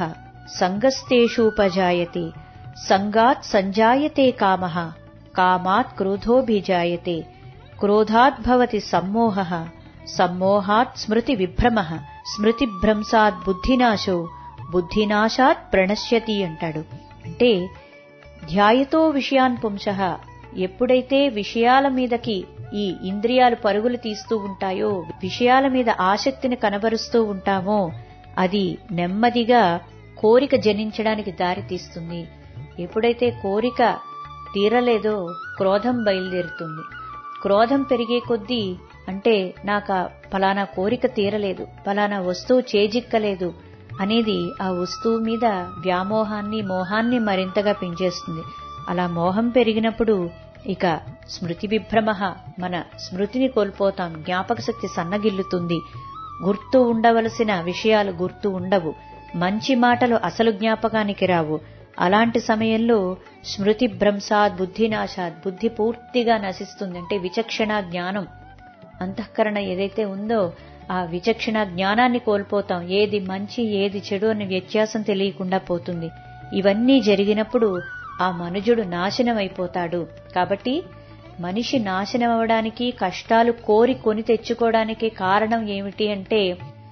Speaker 6: సంగస్తేషూపజాయతే సంగాత్ సంజాయతే కామ కామాత్ క్రోధోభిజాయతే క్రోధాత్ భవతి సమ్మోహ సమ్మోహాత్ స్మృతి విభ్రమ స్మృతిభ్రంశాత్ బుద్ధినాశో బుద్ధినాశాత్ ప్రణశ్యతి అంటాడు అంటే ధ్యాయతో విషయాన్ పుంసః ఎప్పుడైతే విషయాల మీదకి ఈ ఇంద్రియాలు పరుగులు తీస్తూ ఉంటాయో విషయాల మీద ఆసక్తిని కనబరుస్తూ ఉంటామో అది నెమ్మదిగా కోరిక జనించడానికి దారి తీస్తుంది ఎప్పుడైతే కోరిక తీరలేదో క్రోధం బయలుదేరుతుంది క్రోధం పెరిగే కొద్దీ అంటే నాకు ఫలానా కోరిక తీరలేదు ఫలానా వస్తువు చేజిక్కలేదు అనేది ఆ వస్తువు మీద వ్యామోహాన్ని మోహాన్ని మరింతగా పెంచేస్తుంది అలా మోహం పెరిగినప్పుడు ఇక స్మృతి విభ్రమ మన స్మృతిని కోల్పోతాం జ్ఞాపక శక్తి సన్నగిల్లుతుంది గుర్తు ఉండవలసిన విషయాలు గుర్తు ఉండవు మంచి మాటలు అసలు జ్ఞాపకానికి రావు అలాంటి సమయంలో స్మృతి భ్రంశాత్ బుద్ధినాశాత్ బుద్ధి పూర్తిగా నశిస్తుంది అంటే విచక్షణ జ్ఞానం అంతఃకరణ ఏదైతే ఉందో ఆ విచక్షణ జ్ఞానాన్ని కోల్పోతాం ఏది మంచి ఏది చెడు అనే వ్యత్యాసం తెలియకుండా పోతుంది ఇవన్నీ జరిగినప్పుడు ఆ మనుజుడు నాశనం అయిపోతాడు కాబట్టి మనిషి నాశనం అవడానికి కష్టాలు కోరి కొని తెచ్చుకోవడానికి కారణం ఏమిటి అంటే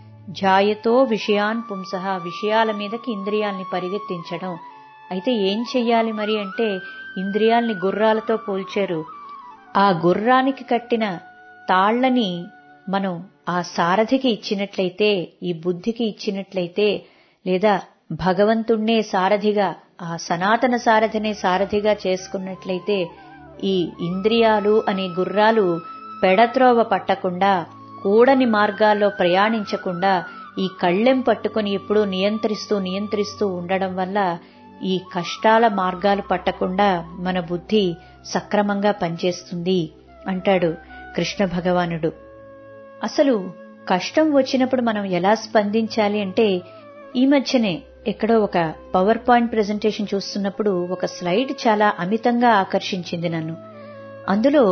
Speaker 6: ఝాయతో విషయాన్ పుంసహ విషయాల మీదకి ఇంద్రియాల్ని పరిగెత్తించడం అయితే ఏం చెయ్యాలి మరి అంటే ఇంద్రియాల్ని గుర్రాలతో పోల్చారు ఆ గుర్రానికి కట్టిన తాళ్లని మనం ఆ సారథికి ఇచ్చినట్లయితే ఈ బుద్ధికి ఇచ్చినట్లయితే లేదా భగవంతుణ్ణే సారథిగా ఆ సనాతన సారథినే సారథిగా చేసుకున్నట్లయితే ఈ ఇంద్రియాలు అనే గుర్రాలు పెడత్రోవ పట్టకుండా కూడని మార్గాల్లో ప్రయాణించకుండా ఈ కళ్ళెం పట్టుకుని ఎప్పుడూ నియంత్రిస్తూ నియంత్రిస్తూ ఉండడం వల్ల ఈ కష్టాల మార్గాలు పట్టకుండా మన బుద్ధి సక్రమంగా పనిచేస్తుంది అంటాడు కృష్ణ భగవానుడు అసలు కష్టం వచ్చినప్పుడు మనం ఎలా స్పందించాలి అంటే ఈ మధ్యనే ఎక్కడో ఒక పవర్ పాయింట్ ప్రెజెంటేషన్ చూస్తున్నప్పుడు ఒక స్లైడ్ చాలా అమితంగా ఆకర్షించింది నన్ను అందులో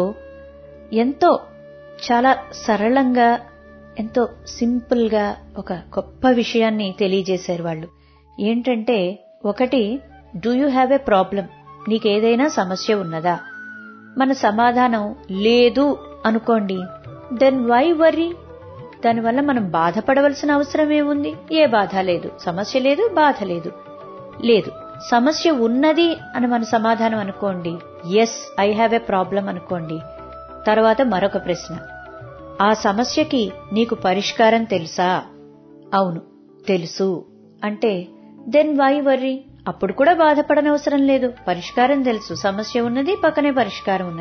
Speaker 6: ఎంతో చాలా సరళంగా ఎంతో సింపుల్ గా ఒక గొప్ప విషయాన్ని తెలియజేశారు వాళ్ళు ఏంటంటే ఒకటి do you have a problem నీకేదైనా సమస్య ఉన్నదా మన సమాధానం లేదు అనుకోండి దెన్ వై వర్రీ దానివల్ల మనం బాధపడవలసిన అవసరం ఏముంది ఏ బాధ లేదు సమస్య లేదు బాధ లేదు లేదు సమస్య ఉన్నది అని మన సమాధానం అనుకోండి yes I have a problem అనుకోండి తర్వాత మరొక ప్రశ్న ఆ సమస్యకి నీకు పరిష్కారం తెలుసా అవును తెలుసు అంటే దెన్ వై వర్రీ అప్పుడు కూడా బాధపడనవసరం లేదు పరిష్కారం తెలుసు సమస్య ఉన్నది పక్కనే పరిష్కారం ఉన్నది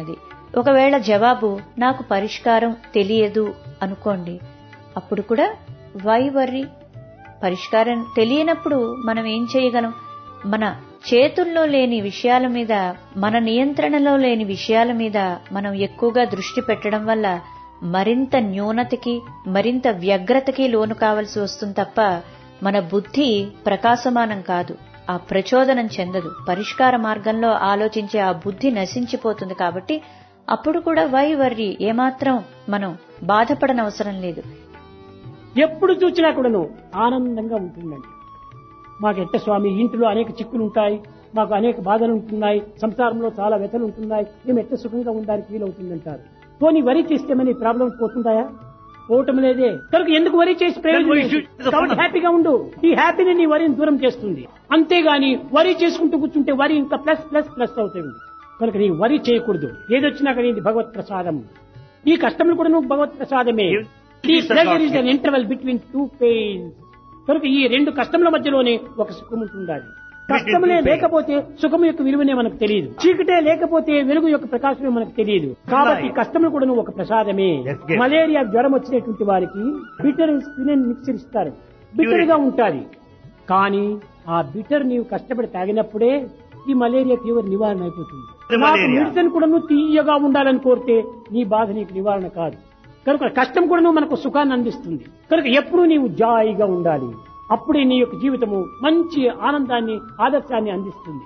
Speaker 6: ఒకవేళ జవాబు నాకు పరిష్కారం తెలియదు అనుకోండి అప్పుడు కూడా వై వర్రీ పరిష్కారం తెలియనప్పుడు మనం ఏం చేయగలం మన చేతుల్లో లేని విషయాల మీద మన నియంత్రణలో లేని విషయాల మీద మనం ఎక్కువగా దృష్టి పెట్టడం వల్ల మరింత న్యూనతకి మరింత వ్యగ్రతకి లోను కావలసి వస్తుంది తప్ప మన బుద్ధి ప్రకాశమానం కాదు ఆ ప్రచోదనం చెందదు పరిష్కార మార్గంలో ఆలోచించే ఆ బుద్ధి నశించిపోతుంది కాబట్టి అప్పుడు కూడా వై వర్రి ఏమాత్రం మనం బాధపడనవసరం లేదు
Speaker 1: ఎప్పుడు చూసినా కూడాను ఆనందంగా ఉంటుందండి మాకు ఎట్ట స్వామి ఇంటిలో అనేక చిక్కులు ఉంటాయి మాకు అనేక బాధలు ఉంటున్నాయి సంసారంలో చాలా వ్యతలు ఉంటున్నాయి మేము ఎట్ట సుఖంగా ఉండడానికి వీలవుతుందంటారు పోనీ వరి చేస్తే మన ప్రాబ్లమ్స్ పోతుంటాయా పోవటం లేదే కనుక ఎందుకు వరి చేసి ప్రయోజనం
Speaker 2: Then we
Speaker 1: లేదు.
Speaker 2: should-
Speaker 1: కాబట్టి హ్యాపీగా ఉండు ఈ హ్యాపీని నీ వరిని దూరం చేస్తుంది అంతేగాని వరి చేసుకుంటూ కూర్చుంటే వరి ఇంకా ప్లస్ ప్లస్ ప్లస్ అవుతుంది కనుక నీ వరి చేయకూడదు ఏదొచ్చినా కానీ ఇది భగవత్ ప్రసాదం ఈ కష్టములు కూడా నువ్వు భగవత్ ప్రసాదమే ఈ
Speaker 2: Please,
Speaker 1: pleasure is
Speaker 2: Lord.
Speaker 1: An interval between two pains కనుక ఈ రెండు కష్టముల మధ్యలోనే ఒక సుఖం ఉంటుండాలి కష్టములే
Speaker 2: two pains.
Speaker 1: లేకపోతే సుఖము యొక్క విలువనే మనకు తెలియదు చీకటే లేకపోతే వెలుగు యొక్క ప్రకాశమే మనకు తెలియదు కాబట్టి కష్టములు కూడా ఒక ప్రసాదమే
Speaker 7: Yes, yes.
Speaker 1: మలేరియా జ్వరం వచ్చినటువంటి వారికి బిటర్ మిక్సర్ ఇస్తారు బిటర్ గా ఉంటాది కానీ ఆ బిటర్ నీవు కష్టపడి తాగినప్పుడే ఈ మలేరియా ఫీవర్ నివారణ అయిపోతుంది
Speaker 7: The
Speaker 1: నాకు
Speaker 7: malaria.
Speaker 1: మెడిసిన్ కూడా నువ్వు తీయగా ఉండాలని కోరితే నీ బాధ నీకు నివారణ కాదు కనుక కష్టం కూడా నువ్వు మనకు సుఖాన్ని అందిస్తుంది కనుక ఎప్పుడూ నీవు జాయిగా ఉండాలి అప్పుడే నీ యొక్క జీవితము మంచి ఆనందాన్ని ఆదర్శాన్ని అందిస్తుంది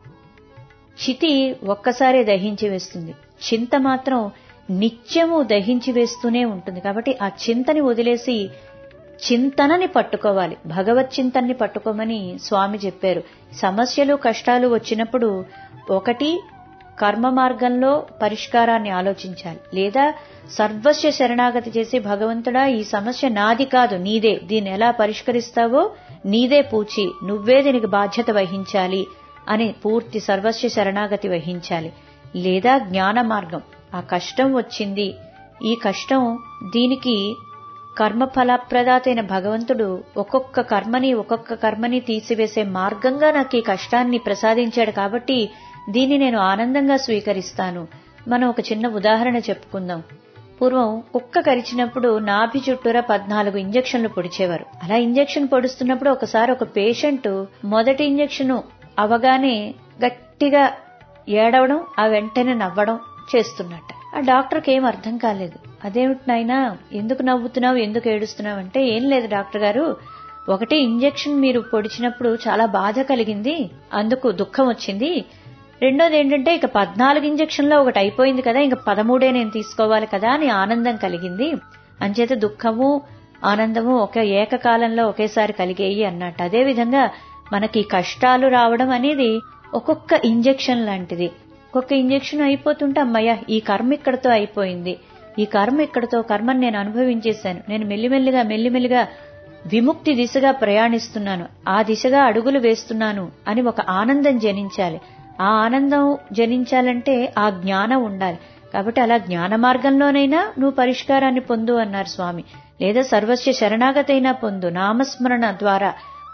Speaker 6: చితి ఒక్కసారే దహించి వేస్తుంది చింత మాత్రం నిత్యము దహించి వేస్తూనే ఉంటుంది కాబట్టి ఆ చింతని వదిలేసి చింతనని పట్టుకోవాలి భగవత్ చింతన్ని పట్టుకోమని స్వామి చెప్పారు సమస్యలు కష్టాలు వచ్చినప్పుడు ఒకటి కర్మ మార్గంలో పరిష్కారాన్ని ఆలోచించాలి లేదా సర్వస్వ శరణాగతి చేసి భగవంతుడా ఈ సమస్య నాది కాదు నీదే దీన్ని ఎలా పరిష్కరిస్తావో నీదే పూచి నువ్వే దీనికి బాధ్యత వహించాలి అని పూర్తి సర్వస్వ శరణాగతి వహించాలి లేదా జ్ఞాన మార్గం ఆ కష్టం వచ్చింది ఈ కష్టం దీనికి కర్మ ఫలప్రదాతైన భగవంతుడు ఒక్కొక్క కర్మని ఒక్కొక్క కర్మని తీసివేసే మార్గంగా నాకు ఈ కష్టాన్ని ప్రసాదించాడు కాబట్టి దీన్ని నేను ఆనందంగా స్వీకరిస్తాను మనం ఒక చిన్న ఉదాహరణ చెప్పుకుందాం పూర్వం కుక్క కరిచినప్పుడు నాభి చుట్టూరా పద్నాలుగు ఇంజక్షన్లు పొడిచేవారు అలా ఇంజక్షన్ పొడుస్తున్నప్పుడు ఒకసారి ఒక పేషెంట్ మొదటి ఇంజక్షన్ అవగానే గట్టిగా ఏడవడం ఆ వెంటనే నవ్వడం చేస్తున్నట్ట ఆ డాక్టర్కి ఏం అర్థం కాలేదు అదేమిటి నాయనా ఎందుకు నవ్వుతున్నావు ఎందుకు ఏడుస్తున్నావు అంటే ఏం లేదు డాక్టర్ గారు ఒకటి ఇంజెక్షన్ మీరు పొడిచినప్పుడు చాలా బాధ కలిగింది అందుకు దుఃఖం వచ్చింది రెండోది ఏంటంటే ఇక పద్నాలుగు ఇంజక్షన్లో ఒకటి అయిపోయింది కదా ఇంకా పదమూడే నేను తీసుకోవాలి కదా అని ఆనందం కలిగింది అంచేత దుఃఖము ఆనందము ఒకే ఏకకాలంలో ఒకేసారి కలిగేయి అన్నట్టు అదేవిధంగా మనకి కష్టాలు రావడం అనేది ఒక్కొక్క ఇంజెక్షన్ లాంటిది ఒక్కొక్క ఇంజెక్షన్ అయిపోతుంటే అమ్మయ్య ఈ కర్మ ఇక్కడతో అయిపోయింది ఈ కర్మ ఇక్కడతో కర్మను నేను అనుభవించేశాను నేను మెల్లిమెల్లిగా మెల్లిమెల్లిగా విముక్తి దిశగా ప్రయాణిస్తున్నాను ఆ దిశగా అడుగులు వేస్తున్నాను అని ఒక ఆనందం జనించాలి ఆ ఆనందం జనించాలంటే ఆ జ్ఞానం ఉండాలి కాబట్టి అలా జ్ఞాన మార్గంలోనైనా నువ్వు పరిష్కారాన్ని పొందు అన్నారు స్వామి లేదా సర్వస్వ శరణాగతైనా పొందు నామస్మరణ ద్వారా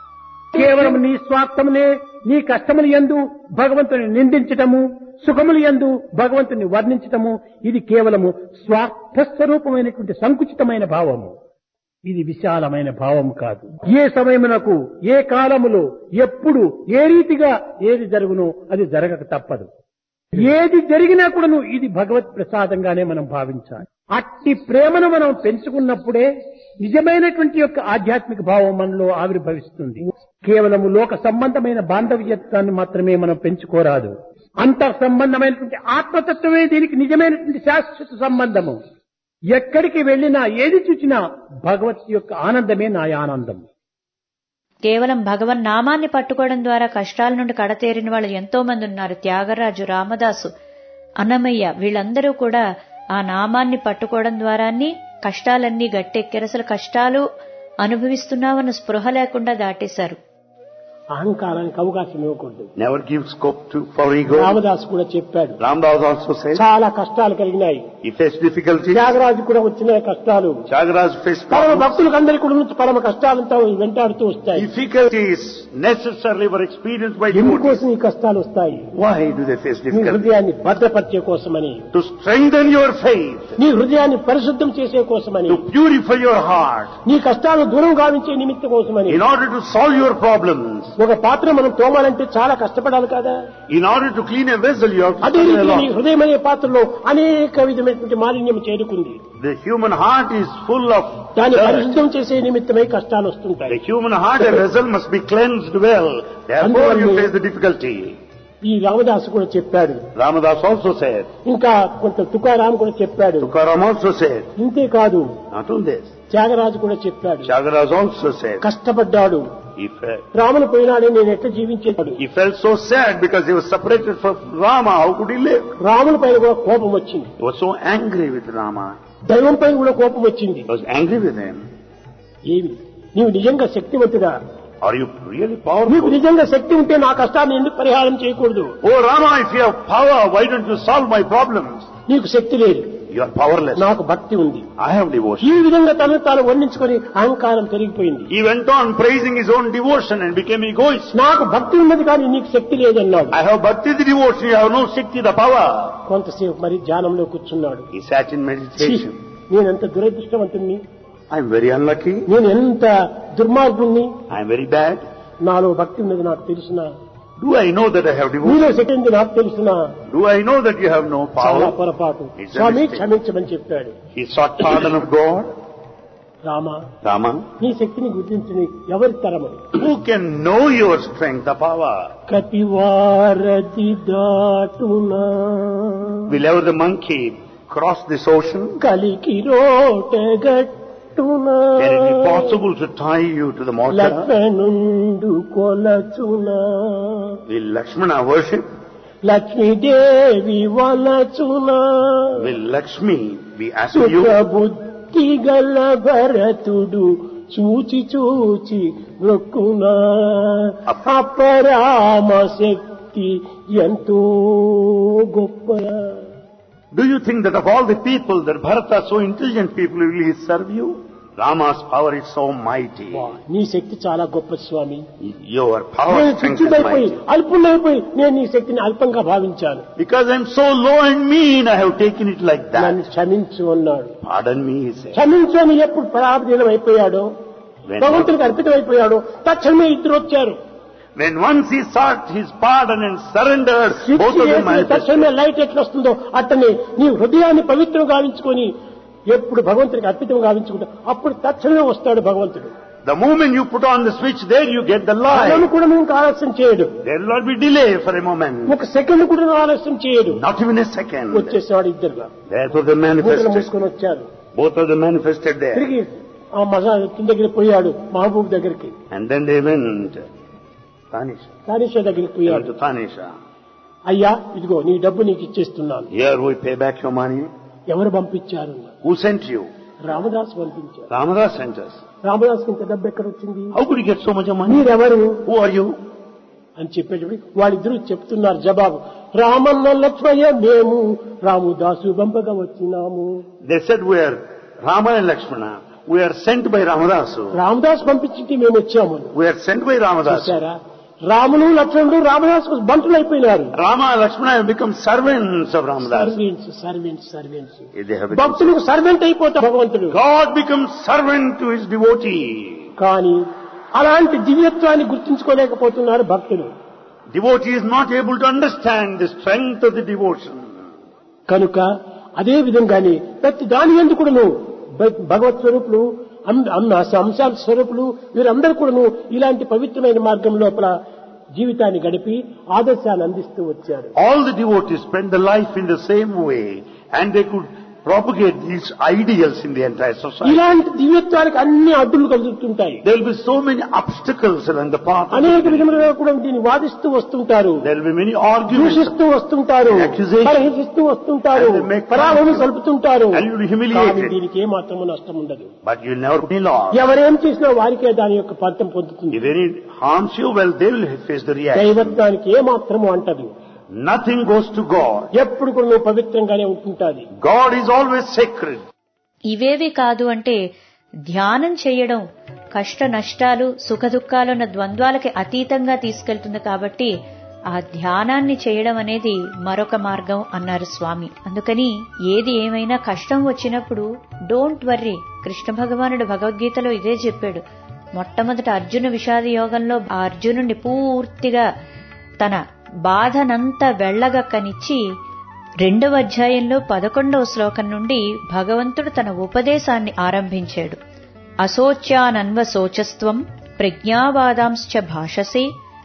Speaker 1: కేవలం నీ స్వార్థమునే నీ కష్టములు ఎందు భగవంతుని నిందించటము సుఖములు ఎందు భగవంతుని వర్ణించటము ఇది కేవలము స్వార్థ స్వరూపమైనటువంటి సంకుచితమైన భావము ఇది విశాలమైన భావము కాదు ఏ సమయమునకు ఏ కాలములో ఎప్పుడు ఏ రీతిగా ఏది జరుగునో అది జరగక తప్పదు ఏది జరిగినా కూడాను ఇది భగవత్ ప్రసాదంగానే మనం భావించాలి అట్టి ప్రేమను మనం పెంచుకున్నప్పుడే నిజమైనటువంటి యొక్క ఆధ్యాత్మిక భావం మనలో ఆవిర్భవిస్తుంది కేవలము లోక సంబంధమైన బాంధవ్యత్వాన్ని మాత్రమే మనం పెంచుకోరాదు అంతర్ సంబంధమైనటువంటి ఆత్మతత్వమే దీనికి నిజమైనటువంటి శాశ్వత సంబంధము ఎక్కడికి వెళ్ళినా ఏది చూచినా భగవత్ యొక్క ఆనందమే నా ఆనందం
Speaker 6: కేవలం భగవన్ నామాన్ని పట్టుకోవడం ద్వారా కష్టాల నుండి కడతేరిన వాళ్ళు ఎంతో మంది ఉన్నారు త్యాగరాజు రామదాసు అన్నమయ్య వీళ్ళందరూ కూడా ఆ నామాన్ని పట్టుకోవడం ద్వారాన్ని కష్టాలన్నీ గట్టెక్కారు అసలు కష్టాలు అనుభవిస్తున్నామన్న స్పృహ లేకుండా దాటేశారు
Speaker 1: అహంకారానికి అవకాశం ఇవ్వకూడదు
Speaker 8: Never give scope to for ego.
Speaker 1: Ramdas కూడా చెప్పాడు
Speaker 8: Ramdas also says,
Speaker 1: చాలా కష్టాలు కలిగినాయి
Speaker 8: He faced difficulties.
Speaker 1: త్యాగరాజు కూడా వచ్చిన కష్టాలు
Speaker 8: Chagraj faced
Speaker 1: పరమ
Speaker 8: problems.
Speaker 1: భక్తులకు అందరికీ కూడా నుంచి పరమ కష్టాలంతా వెంటాడుతూ వస్తాయి
Speaker 8: Difficulties necessarily were experienced by devotees.
Speaker 1: ఎందుకోసం ఈ కష్టాలు వస్తాయి
Speaker 8: Why do they face
Speaker 1: నీ
Speaker 8: difficulties?
Speaker 1: హృదయాన్ని భద్రపరిచే కోసమని
Speaker 8: To strengthen your faith,
Speaker 1: నీ హృదయాన్ని పరిశుద్ధం చేసే కోసమని
Speaker 8: to purify your heart,
Speaker 1: నీ కష్టాలను దూరం గావించే నిమిత్తం కోసమని
Speaker 8: in order to solve your problems,
Speaker 1: ఒక పాత్ర మనం తోమాలంటే చాలా కష్టపడాలి కదా
Speaker 8: in order to clean a vessel, you have to
Speaker 1: అదే
Speaker 8: struggle a
Speaker 1: రీతిలో నీ
Speaker 8: lot.
Speaker 1: హృదయం అనే పాత్రలో అనేక విధమైనటువంటి మాలిన్యం చేరుకుంది
Speaker 8: The human heart is full of
Speaker 1: దాన్ని
Speaker 8: dirt.
Speaker 1: పరిశుద్ధం చేసే నిమిత్తమై కష్టాలు వస్తుంటాయి
Speaker 8: The human heart, a vessel must be cleansed well. Therefore you face the difficulty.
Speaker 1: ఈ రామదాసు కూడా చెప్పాడు
Speaker 8: Ramadas also said,
Speaker 1: ఇంకా కొంత తుకారాం కూడా చెప్పాడు
Speaker 8: Tukaram also said,
Speaker 1: ఇంతే కాదు
Speaker 8: not only this,
Speaker 1: త్యాగరాజు కూడా చెప్పాడు
Speaker 8: Chagaras also said,
Speaker 1: కష్టపడ్డాడు
Speaker 8: he felt,
Speaker 1: రాముని పోయినాడే నేను ఎట్లా జీవించేవాడు
Speaker 8: he felt so sad because he was separated from Rama. How could he live?
Speaker 1: రాముని పైన కూడా కోపం వచ్చింది
Speaker 8: He was so angry with Rama.
Speaker 1: దైవం పైన కూడా కోపం వచ్చింది
Speaker 8: He was angry with him.
Speaker 1: ఏమి నీవు నిజంగా శక్తివంతుడా
Speaker 8: Are you really
Speaker 1: నీకు
Speaker 8: powerful?
Speaker 1: నిజంగా శక్తి ఉంటే నా కష్టాన్ని ఎందుకు పరిహారం చేయకూడదు
Speaker 8: Oh Rama, if you have power, why don't you solve my problems?
Speaker 1: నీకు శక్తి లేదు
Speaker 8: You are powerless.
Speaker 1: నాకు భక్తి ఉంది
Speaker 8: I have devotion.
Speaker 1: ఈ విధంగా తను తాను వర్ణించుకొని అహంకారం పెరిగిపోయింది
Speaker 8: He went on praising his own devotion and became egoist.
Speaker 1: నాకు భక్తి ఉన్నది కానీ నీకు శక్తి లేదన్నాడు
Speaker 8: I have bhakti the devotion, you have no Shakti the power.
Speaker 1: కొంతసేపు మరి ధ్యానంలో కూర్చున్నాడు
Speaker 8: He sat in
Speaker 1: ఛీ,
Speaker 8: meditation.
Speaker 1: నేనెంత దురదృష్టవంతుణ్ణి
Speaker 8: I am very unlucky.
Speaker 1: నేను ఎంత దుర్మార్గుణ్ణి
Speaker 8: I am very bad.
Speaker 1: నాలో భక్తి ఉన్నది నాకు తెలుసునా
Speaker 8: Do I know that I have devotion?
Speaker 1: నీలో శక్తి ఉంది నాకు తెలుసునా
Speaker 8: Do I know that you have no
Speaker 1: చాలా
Speaker 8: power?
Speaker 1: పొరపాటు
Speaker 8: It's a
Speaker 1: స్వామి
Speaker 8: mistake.
Speaker 1: క్షమించమని చెప్పాడు
Speaker 8: He sought pardon of God.
Speaker 1: Rama
Speaker 8: Rama,
Speaker 1: నీ శక్తిని గుర్తించని ఎవరి తరము
Speaker 8: who can know your strength, the power?
Speaker 1: కపివారది దాటునా
Speaker 8: Will ever the monkey cross this ocean?
Speaker 1: కలికి రోటగట్టునా
Speaker 8: Can it be possible to tie you to the mortar?
Speaker 1: లక్ష్మణుండు కొలచునా
Speaker 8: Will Lakshmana worship?
Speaker 1: Lakshmidevi వలచునా
Speaker 8: Will Lakshmi be asking you?
Speaker 1: సుఖబుద్ధి గల భరతుడు చూచి చూచి మొక్కునా అపరామ శక్తి ఎంతో గొప్ప
Speaker 8: Do you think that of all the people, that Bharata, so intelligent people, will he serve you? Rama's power is so mighty.
Speaker 1: నీ శక్తి చాలా గొప్ప స్వామి
Speaker 8: Your power
Speaker 1: నేను
Speaker 8: strength is
Speaker 1: చిచ్చుడైపోయి
Speaker 8: mighty.
Speaker 1: అల్పుడైపోయి నేను నీ శక్తిని అల్పంగా భావించాను
Speaker 8: Because I'm so low and mean, I have taken it like
Speaker 1: నన్ను
Speaker 8: that.
Speaker 1: క్షమించు అన్నాడు
Speaker 8: Pardon me, he said.
Speaker 1: క్షమించు అని ఎప్పుడు పరాధీనం అయిపోయాడో
Speaker 8: When,
Speaker 1: భగవంతునికి అర్పితం అయిపోయాడో తక్షణమే ఇద్దరు వచ్చారు
Speaker 8: when once he sought his pardon and surrendered,
Speaker 1: switch
Speaker 8: both of them
Speaker 1: చేసిన
Speaker 8: manifested.
Speaker 1: తక్షణమే లైట్ ఎట్లా వస్తుందో అట్టనే నీ హృదయాన్ని పవిత్రం గావించుకొని ఎప్పుడు భగవంతునికి అర్పితం గావించుకుంటా అప్పుడు తక్షణమే వస్తాడు భగవంతుడు
Speaker 8: The moment you put on the switch, there you get the
Speaker 1: నన్ను
Speaker 8: light.
Speaker 1: కూడా ఇంకా ఆలస్యం చేయడు
Speaker 8: There will not be delay for a moment.
Speaker 1: ఒక సెకండ్ కూడా ఆలస్యం చేయడు
Speaker 8: Not even a second.
Speaker 1: వచ్చేసాడు ఇద్దరుగా
Speaker 8: Therefore they
Speaker 1: మూటలు
Speaker 8: manifested.
Speaker 1: మూసుకొని వచ్చారు
Speaker 8: Both of them manifested there.
Speaker 1: తిరిగి ఆ మజా దగ్గర పోయాడు మహబూబ్ దగ్గరికి
Speaker 8: And then they went. Tanisha.
Speaker 1: తానేశ్వర్ దగ్గరికి
Speaker 8: They
Speaker 1: పోయాడు
Speaker 8: went to Tanisha.
Speaker 1: అయ్యా ఇదిగో నీ డబ్బు నీకు ఇచ్చేస్తున్నాను
Speaker 8: Here we pay back your money.
Speaker 1: ఎవరు పంపించారు
Speaker 8: Who sent you?
Speaker 1: రామదాస్ పంపించారు
Speaker 8: Ramadas sent us.
Speaker 1: రామదాస్ ఇంత డబ్బు ఎక్కడ వచ్చింది
Speaker 8: How could you get so much of money?
Speaker 1: మీరెవరు
Speaker 8: Who are you?
Speaker 1: అని చెప్పేటప్పుడు వాళ్ళిద్దరూ చెప్తున్నారు జవాబు రామన్న లక్ష్మయ్య మేము రాముదాసు పంపగా వచ్చినాము
Speaker 8: They said we are Rama and Lakshmana. We are sent by Ramadasu.
Speaker 1: Ramdas పంపించింది మేము వచ్చాము
Speaker 8: We are sent by Ramadasu.
Speaker 1: చూసారా రాములు లక్ష్మణుడు రామదాసు బంటులు అయిపోయినారు
Speaker 8: Rama and Lakshmana have become servants of Ramadas.
Speaker 1: Servants servants servants
Speaker 8: They have become
Speaker 1: భక్తులకు servant అయిపోతాడు భగవంతుడు
Speaker 8: God becomes servant to his devotee.
Speaker 1: కానీ అలాంటి దివ్యత్వాన్ని గుర్తించుకోలేకపోతున్నారు భక్తులు
Speaker 8: Devotee is not able to understand the strength of the devotion.
Speaker 1: కనుక అదే విధంగానే ప్రతి దాని ఎందుకు కూడాను భ- భగవత్ స్వరూపులు అం- అం- అంశాల స్వరూపులు వీరందరూ కూడాను ఇలాంటి పవిత్రమైన మార్గం లోపల జీవితాన్ని గడిపి ఆదర్శాన్ని అందిస్తూ వచ్చారు
Speaker 8: All the devotees spend the life in the same way and they could propagate these ideals in the entire society.
Speaker 1: ఇలాంటి దివ్యత్వానికి అన్ని అడ్డులు కలుగుతుంటాయి
Speaker 8: There will be so many obstacles along the path. of
Speaker 1: అనేక
Speaker 8: the
Speaker 1: విధములుగా కూడా దీన్ని వాదిస్తూ వస్తుంటారు
Speaker 8: There will be many arguments.
Speaker 1: దూషిస్తూ వస్తుంటారు
Speaker 8: Accusation.
Speaker 1: పరిహసిస్తూ వస్తుంటారు
Speaker 8: And they make
Speaker 1: పరాభవం సలుపుతుంటారు
Speaker 8: And you will be humiliated.
Speaker 1: కానీ దీనికి ఏ మాత్రము నష్టం ఉండదు
Speaker 8: But you will never put any law.
Speaker 1: ఎవరేం చేసినా వారికే దాని యొక్క ఫలితం పొందుతుంది
Speaker 8: If any harms you, well, they will face the reaction.
Speaker 1: దైవత్వానికి ఏ మాత్రము అంటదు
Speaker 8: Nothing goes to God.
Speaker 1: ఎప్పుడు కూడా నువ్వు పవిత్రంగానే ఉంటుంటాది
Speaker 8: God is always sacred.
Speaker 6: ఇవేవి కాదు అంటే ధ్యానం చేయడం కష్ట నష్టాలు సుఖ దుఃఖాలున్న ద్వంద్వాలకి అతీతంగా తీసుకెళ్తుంది కాబట్టి ఆ ధ్యానాన్ని చేయడం అనేది మరొక మార్గం అన్నారు స్వామి అందుకని ఏది ఏమైనా కష్టం వచ్చినప్పుడు డోంట్ వర్రీ కృష్ణ భగవానుడు భగవద్గీతలో ఇదే చెప్పాడు మొట్టమొదట అర్జున విషాద యోగంలో ఆ అర్జునుడిని పూర్తిగా తన బాధనంతా వెళ్ళగక్కనిచ్చి రెండవ అధ్యాయంలో పదకొండవ శ్లోకం నుండి భగవంతుడు తన ఉపదేశాన్ని ఆరంభించాడు అశోచ్యానన్వ శోచస్త్వం ప్రజ్ఞావాదాంశ్చ భాషసే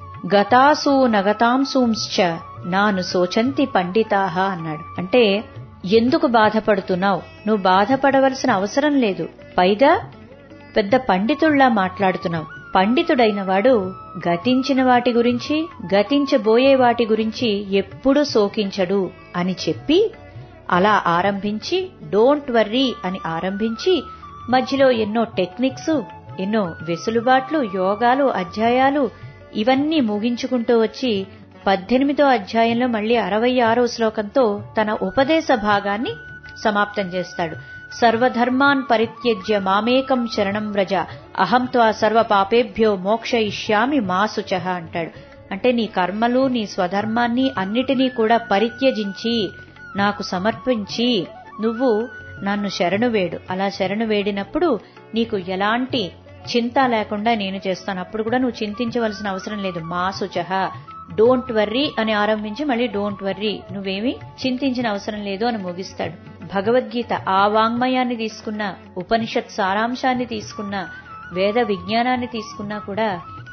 Speaker 6: గతాసూ నగతాంసూంశ్చ నాను శోచంతి పండితాహ అన్నాడు అంటే ఎందుకు బాధపడుతున్నావు నువ్వు బాధపడవలసిన అవసరం లేదు పైగా పెద్ద పండితుళ్లా మాట్లాడుతున్నావు పండితుడైన వాడు గతించిన వాటి గురించి గతించబోయే వాటి గురించి ఎప్పుడూ శోకించడు అని చెప్పి అలా ఆరంభించి డోంట్ వర్రీ అని ఆరంభించి మధ్యలో ఎన్నో టెక్నిక్స్ ఎన్నో వెసులుబాట్లు యోగాలు అధ్యాయాలు ఇవన్నీ ముగించుకుంటూ వచ్చి పద్దెనిమిదో అధ్యాయంలో మళ్ళీ అరవై ఆరో శ్లోకంతో తన ఉపదేశ భాగాన్ని సమాప్తం చేస్తాడు సర్వధర్మాన్ పరిత్యజ్య మామేకం శరణం వ్రజ అహం త్వా సర్వ పాపేభ్యో మోక్షయిష్యామి మా శుచః అంటాడు అంటే నీ కర్మలు నీ స్వధర్మాన్ని అన్నిటినీ కూడా పరిత్యజించి నాకు సమర్పించి నువ్వు నన్ను శరణు వేడు అలా శరణు వేడినప్పుడు నీకు ఎలాంటి చింత లేకుండా నేను చేస్తాను అప్పుడు కూడా నువ్వు చింతించవలసిన అవసరం లేదు మా శుచః డోంట్ వర్రీ అని ఆరంభించి మళ్ళీ డోంట్ వర్రీ నువ్వేమి చింతించిన అవసరం లేదు అని ముగిస్తాడు భగవద్గీత ఆ వాంగ్మయాన్ని తీసుకున్న ఉపనిషత్ సారాంశాన్ని తీసుకున్న వేద విజ్ఞానాన్ని తీసుకున్నా కూడా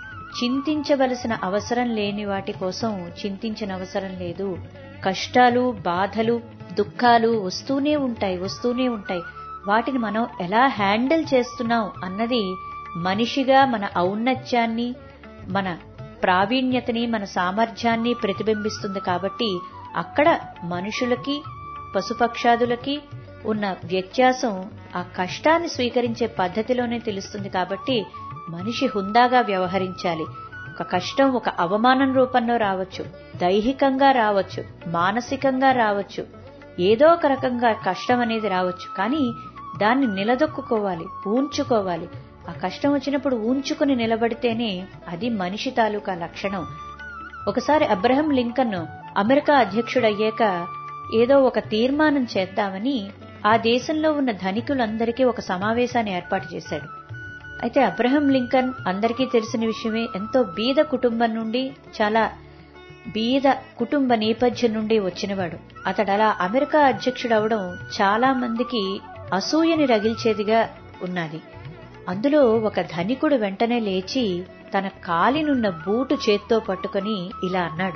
Speaker 6: చింతించవలసిన అవసరం లేని వాటి కోసం చింతించిన అవసరం లేదు కష్టాలు బాధలు దుఃఖాలు వస్తూనే ఉంటాయి వస్తూనే ఉంటాయి వాటిని మనం ఎలా హ్యాండిల్ చేస్తున్నాం అన్నది మనిషిగా మన ఔన్నత్యాన్ని మన ప్రావీణ్యతని మన సామర్థ్యాన్ని ప్రతిబింబిస్తుంది కాబట్టి అక్కడ మనుషులకి పశుపక్షాదులకి ఉన్న వ్యత్యాసం ఆ కష్టాన్ని స్వీకరించే పద్ధతిలోనే తెలుస్తుంది కాబట్టి మనిషి హుందాగా వ్యవహరించాలి ఒక కష్టం ఒక అవమానం రూపంలో రావచ్చు దైహికంగా రావచ్చు మానసికంగా రావచ్చు ఏదో ఒక రకంగా కష్టం అనేది రావచ్చు కానీ దాన్ని నిలదొక్కుకోవాలి ఊంచుకోవాలి ఆ కష్టం వచ్చినప్పుడు ఊంచుకుని నిలబడితేనే అది మనిషి తాలూకా లక్షణం ఒకసారి అబ్రహం లింకన్ అమెరికా అధ్యక్షుడయ్యాక ఏదో ఒక తీర్మానం చేద్దామని ఆ దేశంలో ఉన్న ధనికులందరికీ ఒక సమావేశాన్ని ఏర్పాటు చేశాడు అయితే అబ్రహం లింకన్ అందరికీ తెలిసిన విషయమే ఎంతో బీద కుటుంబం నుండి చాలా బీద కుటుంబ నేపథ్యం నుండి వచ్చినవాడు అతడు అలా అమెరికా అధ్యక్షుడవడం చాలా మందికి అసూయని రగిల్చేదిగా ఉన్నది అందులో ఒక ధనికుడు వెంటనే లేచి తన కాలినున్న బూటు చేత్తో పట్టుకుని ఇలా అన్నాడు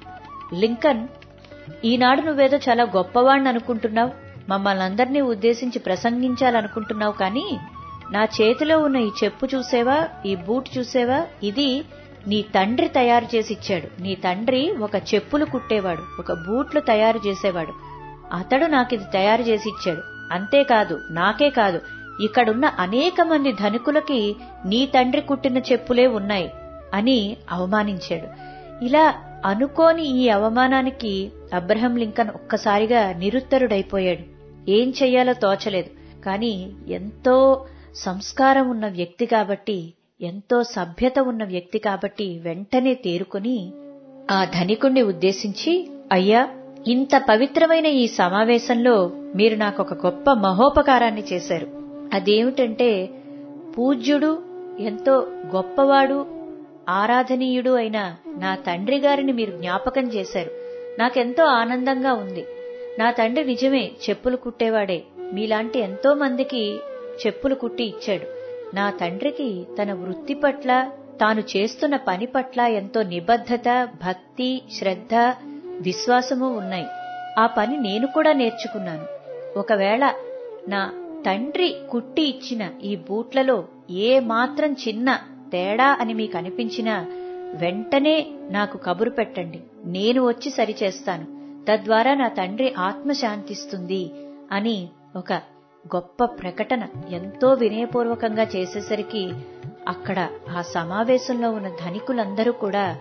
Speaker 6: లింకన్ ఈనాడు నువ్వేదో చాలా గొప్పవాణ్ణి అనుకుంటున్నావు మమ్మల్ని అందరినీ ఉద్దేశించి ప్రసంగించాలనుకుంటున్నావు కానీ నా చేతిలో ఉన్న ఈ చెప్పు చూసేవా ఈ బూట్ చూసేవా ఇది నీ తండ్రి తయారు చేసి ఇచ్చాడు నీ తండ్రి ఒక చెప్పులు కుట్టేవాడు ఒక బూట్లు తయారు చేసేవాడు అతడు నాకిది తయారు చేసి ఇచ్చాడు అంతేకాదు నాకే కాదు ఇక్కడున్న అనేక మంది ధనికులకి నీ తండ్రి కుట్టిన చెప్పులే ఉన్నాయి అని అవమానించాడు ఇలా అనుకోని ఈ అవమానానికి అబ్రహం లింకన్ ఒక్కసారిగా నిరుత్తరుడైపోయాడు ఏం చెయ్యాలో తోచలేదు కానీ ఎంతో సంస్కారం ఉన్న వ్యక్తి కాబట్టి ఎంతో సభ్యత ఉన్న వ్యక్తి కాబట్టి వెంటనే తేరుకుని ఆ ధనికుణ్ణి ఉద్దేశించి అయ్యా ఇంత పవిత్రమైన ఈ సమావేశంలో మీరు నాకు ఒక గొప్ప మహోపకారాన్ని చేశారు అదేమిటంటే పూజ్యుడు ఎంతో గొప్పవాడు ఆరాధనీయుడు అయిన నా తండ్రి గారిని మీరు జ్ఞాపకం చేశారు నాకెంతో ఆనందంగా ఉంది నా తండ్రి నిజమే చెప్పులు కుట్టేవాడే మీలాంటి ఎంతో మందికి చెప్పులు కుట్టి ఇచ్చాడు నా తండ్రికి తన వృత్తి పట్ల తాను చేస్తున్న పని పట్ల ఎంతో నిబద్ధత భక్తి శ్రద్ధ విశ్వాసము ఉన్నాయి ఆ పని నేను కూడా నేర్చుకున్నాను ఒకవేళ నా తండ్రి కుట్టి ఇచ్చిన ఈ బూట్లలో ఏ మాత్రం చిన్న తేడా అని మీకు అనిపించినా వెంటనే నాకు కబురు పెట్టండి నేను వచ్చి సరిచేస్తాను తద్వారా నా తండ్రి ఆత్మ శాంతిస్తుంది అని ఒక గొప్ప ప్రకటన ఎంతో వినయపూర్వకంగా చేసేసరికి అక్కడ ఆ సమావేశంలో ఉన్న ధనికులందరూ కూడా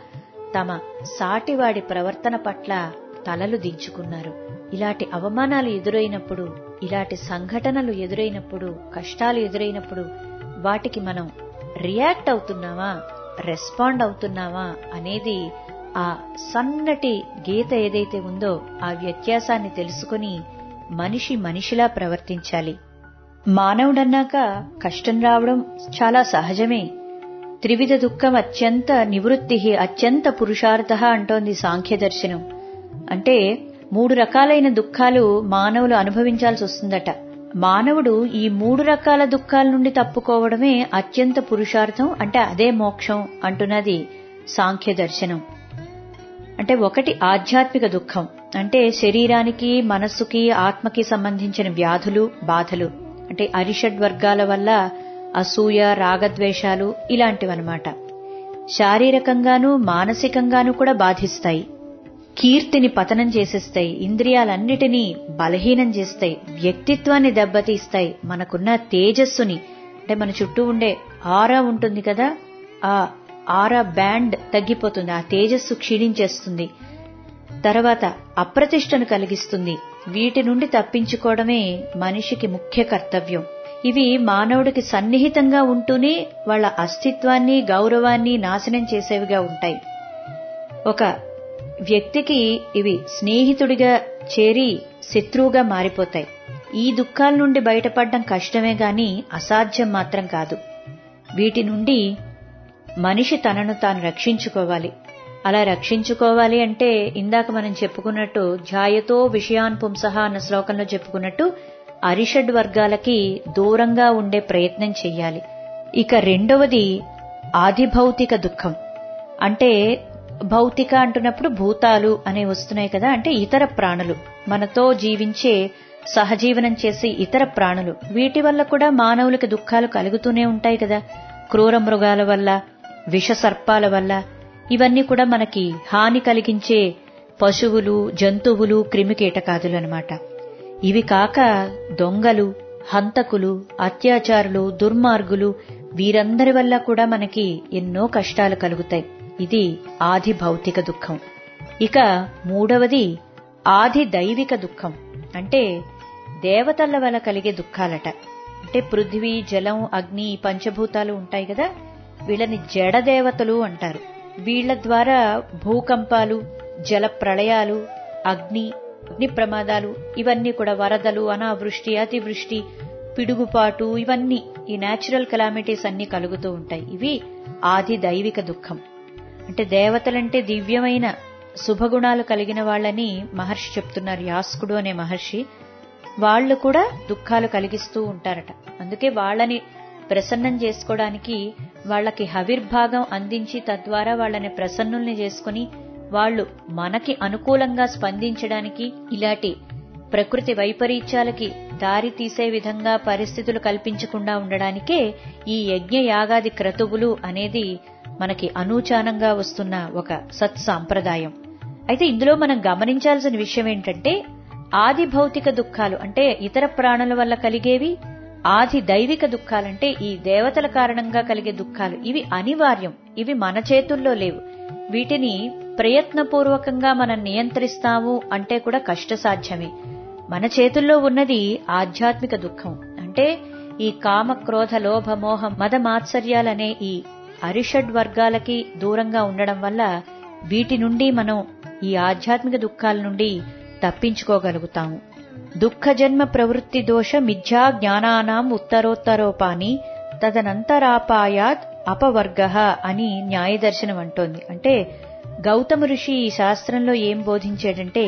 Speaker 6: తమ సాటివాడి ప్రవర్తన పట్ల తలలు దించుకున్నారు ఇలాంటి అవమానాలు ఎదురైనప్పుడు ఇలాంటి సంఘటనలు ఎదురైనప్పుడు కష్టాలు ఎదురైనప్పుడు వాటికి మనం రియాక్ట్ అవుతున్నామా రెస్పాండ్ అవుతున్నావా అనేది ఆ సన్నటి గీత ఏదైతే ఉందో ఆ వ్యత్యాసాన్ని తెలుసుకుని మనిషి మనిషిలా ప్రవర్తించాలి మానవుడన్నాక కష్టం రావడం చాలా సహజమే త్రివిధ దుఃఖం అత్యంత నివృత్తి అత్యంత పురుషార్థ అంటోంది సాంఖ్య దర్శనం అంటే మూడు రకాలైన దుఃఖాలు మానవులు అనుభవించాల్సి వస్తుందట మానవుడు ఈ మూడు రకాల దుఃఖాల నుండి తప్పుకోవడమే అత్యంత పురుషార్థం అంటే అదే మోక్షం అంటున్నది సాంఖ్య దర్శనం అంటే ఒకటి ఆధ్యాత్మిక దుఃఖం అంటే శరీరానికి మనస్సుకి ఆత్మకి సంబంధించిన వ్యాధులు బాధలు అంటే అరిషడ్ వర్గాల వల్ల అసూయ రాగద్వేషాలు ఇలాంటివన్నమాట శారీరకంగానూ మానసికంగానూ కూడా బాధిస్తాయి కీర్తిని పతనం చేసేస్తాయి ఇంద్రియాలన్నిటినీ బలహీనం చేస్తాయి వ్యక్తిత్వాన్ని దెబ్బతీస్తాయి మనకున్న తేజస్సుని అంటే మన చుట్టూ ఉండే ఆరా ఉంటుంది కదా ఆ ఆరా బ్యాండ్ తగ్గిపోతుంది ఆ తేజస్సు క్షీణించేస్తుంది తర్వాత అప్రతిష్టను కలిగిస్తుంది వీటి నుండి తప్పించుకోవడమే మనిషికి ముఖ్య కర్తవ్యం ఇవి మానవుడికి సన్నిహితంగా ఉంటూనే వాళ్ళ అస్తిత్వాన్ని గౌరవాన్ని నాశనం చేసేవిగా ఉంటాయి ఒక వ్యక్తికి ఇవి స్నేహితుడిగా చేరి శత్రువుగా మారిపోతాయి ఈ దుఃఖాల నుండి బయటపడడం కష్టమే గాని అసాధ్యం మాత్రం కాదు వీటి నుండి మనిషి తనను తాను రక్షించుకోవాలి అలా రక్షించుకోవాలి అంటే ఇందాక మనం చెప్పుకున్నట్టు ఝాయతో విషయాన్ పుంసహ అన్న శ్లోకంలో చెప్పుకున్నట్టు అరిషడ్ వర్గాలకి దూరంగా ఉండే ప్రయత్నం చెయ్యాలి ఇక రెండవది ఆదిభౌతిక దుఃఖం అంటే భౌతిక అంటున్నప్పుడు భూతాలు అనే వస్తున్నాయి కదా అంటే ఇతర ప్రాణులు మనతో జీవించే సహజీవనం చేసే ఇతర ప్రాణులు వీటి వల్ల కూడా మానవులకి దుఃఖాలు కలుగుతూనే ఉంటాయి కదా క్రూర మృగాల వల్ల విష సర్పాల వల్ల ఇవన్నీ కూడా మనకి హాని కలిగించే పశువులు జంతువులు క్రిమికీటకాదులు అనమాట ఇవి కాక దొంగలు హంతకులు అత్యాచారులు దుర్మార్గులు వీరందరి వల్ల కూడా మనకి ఎన్నో కష్టాలు కలుగుతాయి ఇది ఆది భౌతిక దుఃఖం ఇక మూడవది ఆది దైవిక దుఃఖం అంటే దేవతల వల్ల కలిగే దుఃఖాలట అంటే పృథ్వీ జలం అగ్ని ఈ పంచభూతాలు ఉంటాయి కదా వీళ్ళని జడ దేవతలు అంటారు వీళ్ల ద్వారా భూకంపాలు జల ప్రళయాలు అగ్ని అగ్ని ప్రమాదాలు ఇవన్నీ కూడా వరదలు అనావృష్టి అతివృష్టి పిడుగుపాటు ఇవన్నీ ఈ నేచురల్ కెలామిటీస్ అన్ని కలుగుతూ ఉంటాయి ఇవి ఆది దైవిక దుఃఖం అంటే దేవతలంటే దివ్యమైన శుభగుణాలు కలిగిన వాళ్ళని మహర్షి చెప్తున్నారు యాస్కుడు అనే మహర్షి వాళ్ళు కూడా దుఃఖాలు కలిగిస్తూ ఉంటారట అందుకే వాళ్ళని ప్రసన్నం చేసుకోవడానికి వాళ్ళకి హవిర్భాగం అందించి తద్వారా వాళ్ళని ప్రసన్నుల్ని చేసుకుని వాళ్ళు మనకి అనుకూలంగా స్పందించడానికి ఇలాంటి ప్రకృతి వైపరీత్యాలకి దారి తీసే విధంగా పరిస్థితులు కల్పించకుండా ఉండడానికే ఈ యజ్ఞ యాగాది క్రతువులు అనేది మనకి అనూచానంగా వస్తున్న ఒక సత్ సాంప్రదాయం అయితే ఇందులో మనం గమనించాల్సిన విషయం ఏంటంటే ఆది భౌతిక దుఃఖాలు అంటే ఇతర ప్రాణుల వల్ల కలిగేవి ఆది దైవిక దుఃఖాలంటే ఈ దేవతల కారణంగా కలిగే దుఃఖాలు ఇవి అనివార్యం ఇవి మన చేతుల్లో లేవు వీటిని ప్రయత్నపూర్వకంగా మనం నియంత్రిస్తాము అంటే కూడా కష్టసాధ్యమే మన చేతుల్లో ఉన్నది ఆధ్యాత్మిక దుఃఖం అంటే ఈ కామ క్రోధ లోభ మోహ మద మాత్సర్యాలనే ఈ అరిషడ్ వర్గాలకి దూరంగా ఉండడం వల్ల వీటి నుండి మనం ఈ ఆధ్యాత్మిక దుఃఖాల నుండి తప్పించుకోగలుగుతాము దుఃఖ జన్మ ప్రవృత్తి దోష మిథ్యా జ్ఞానానాం ఉత్తరోత్తరోపాని తదనంతరాపాయాత్ అపవర్గ అని న్యాయదర్శనం అంటోంది అంటే గౌతమ ఋషి ఈ శాస్త్రంలో ఏం బోధించాడంటే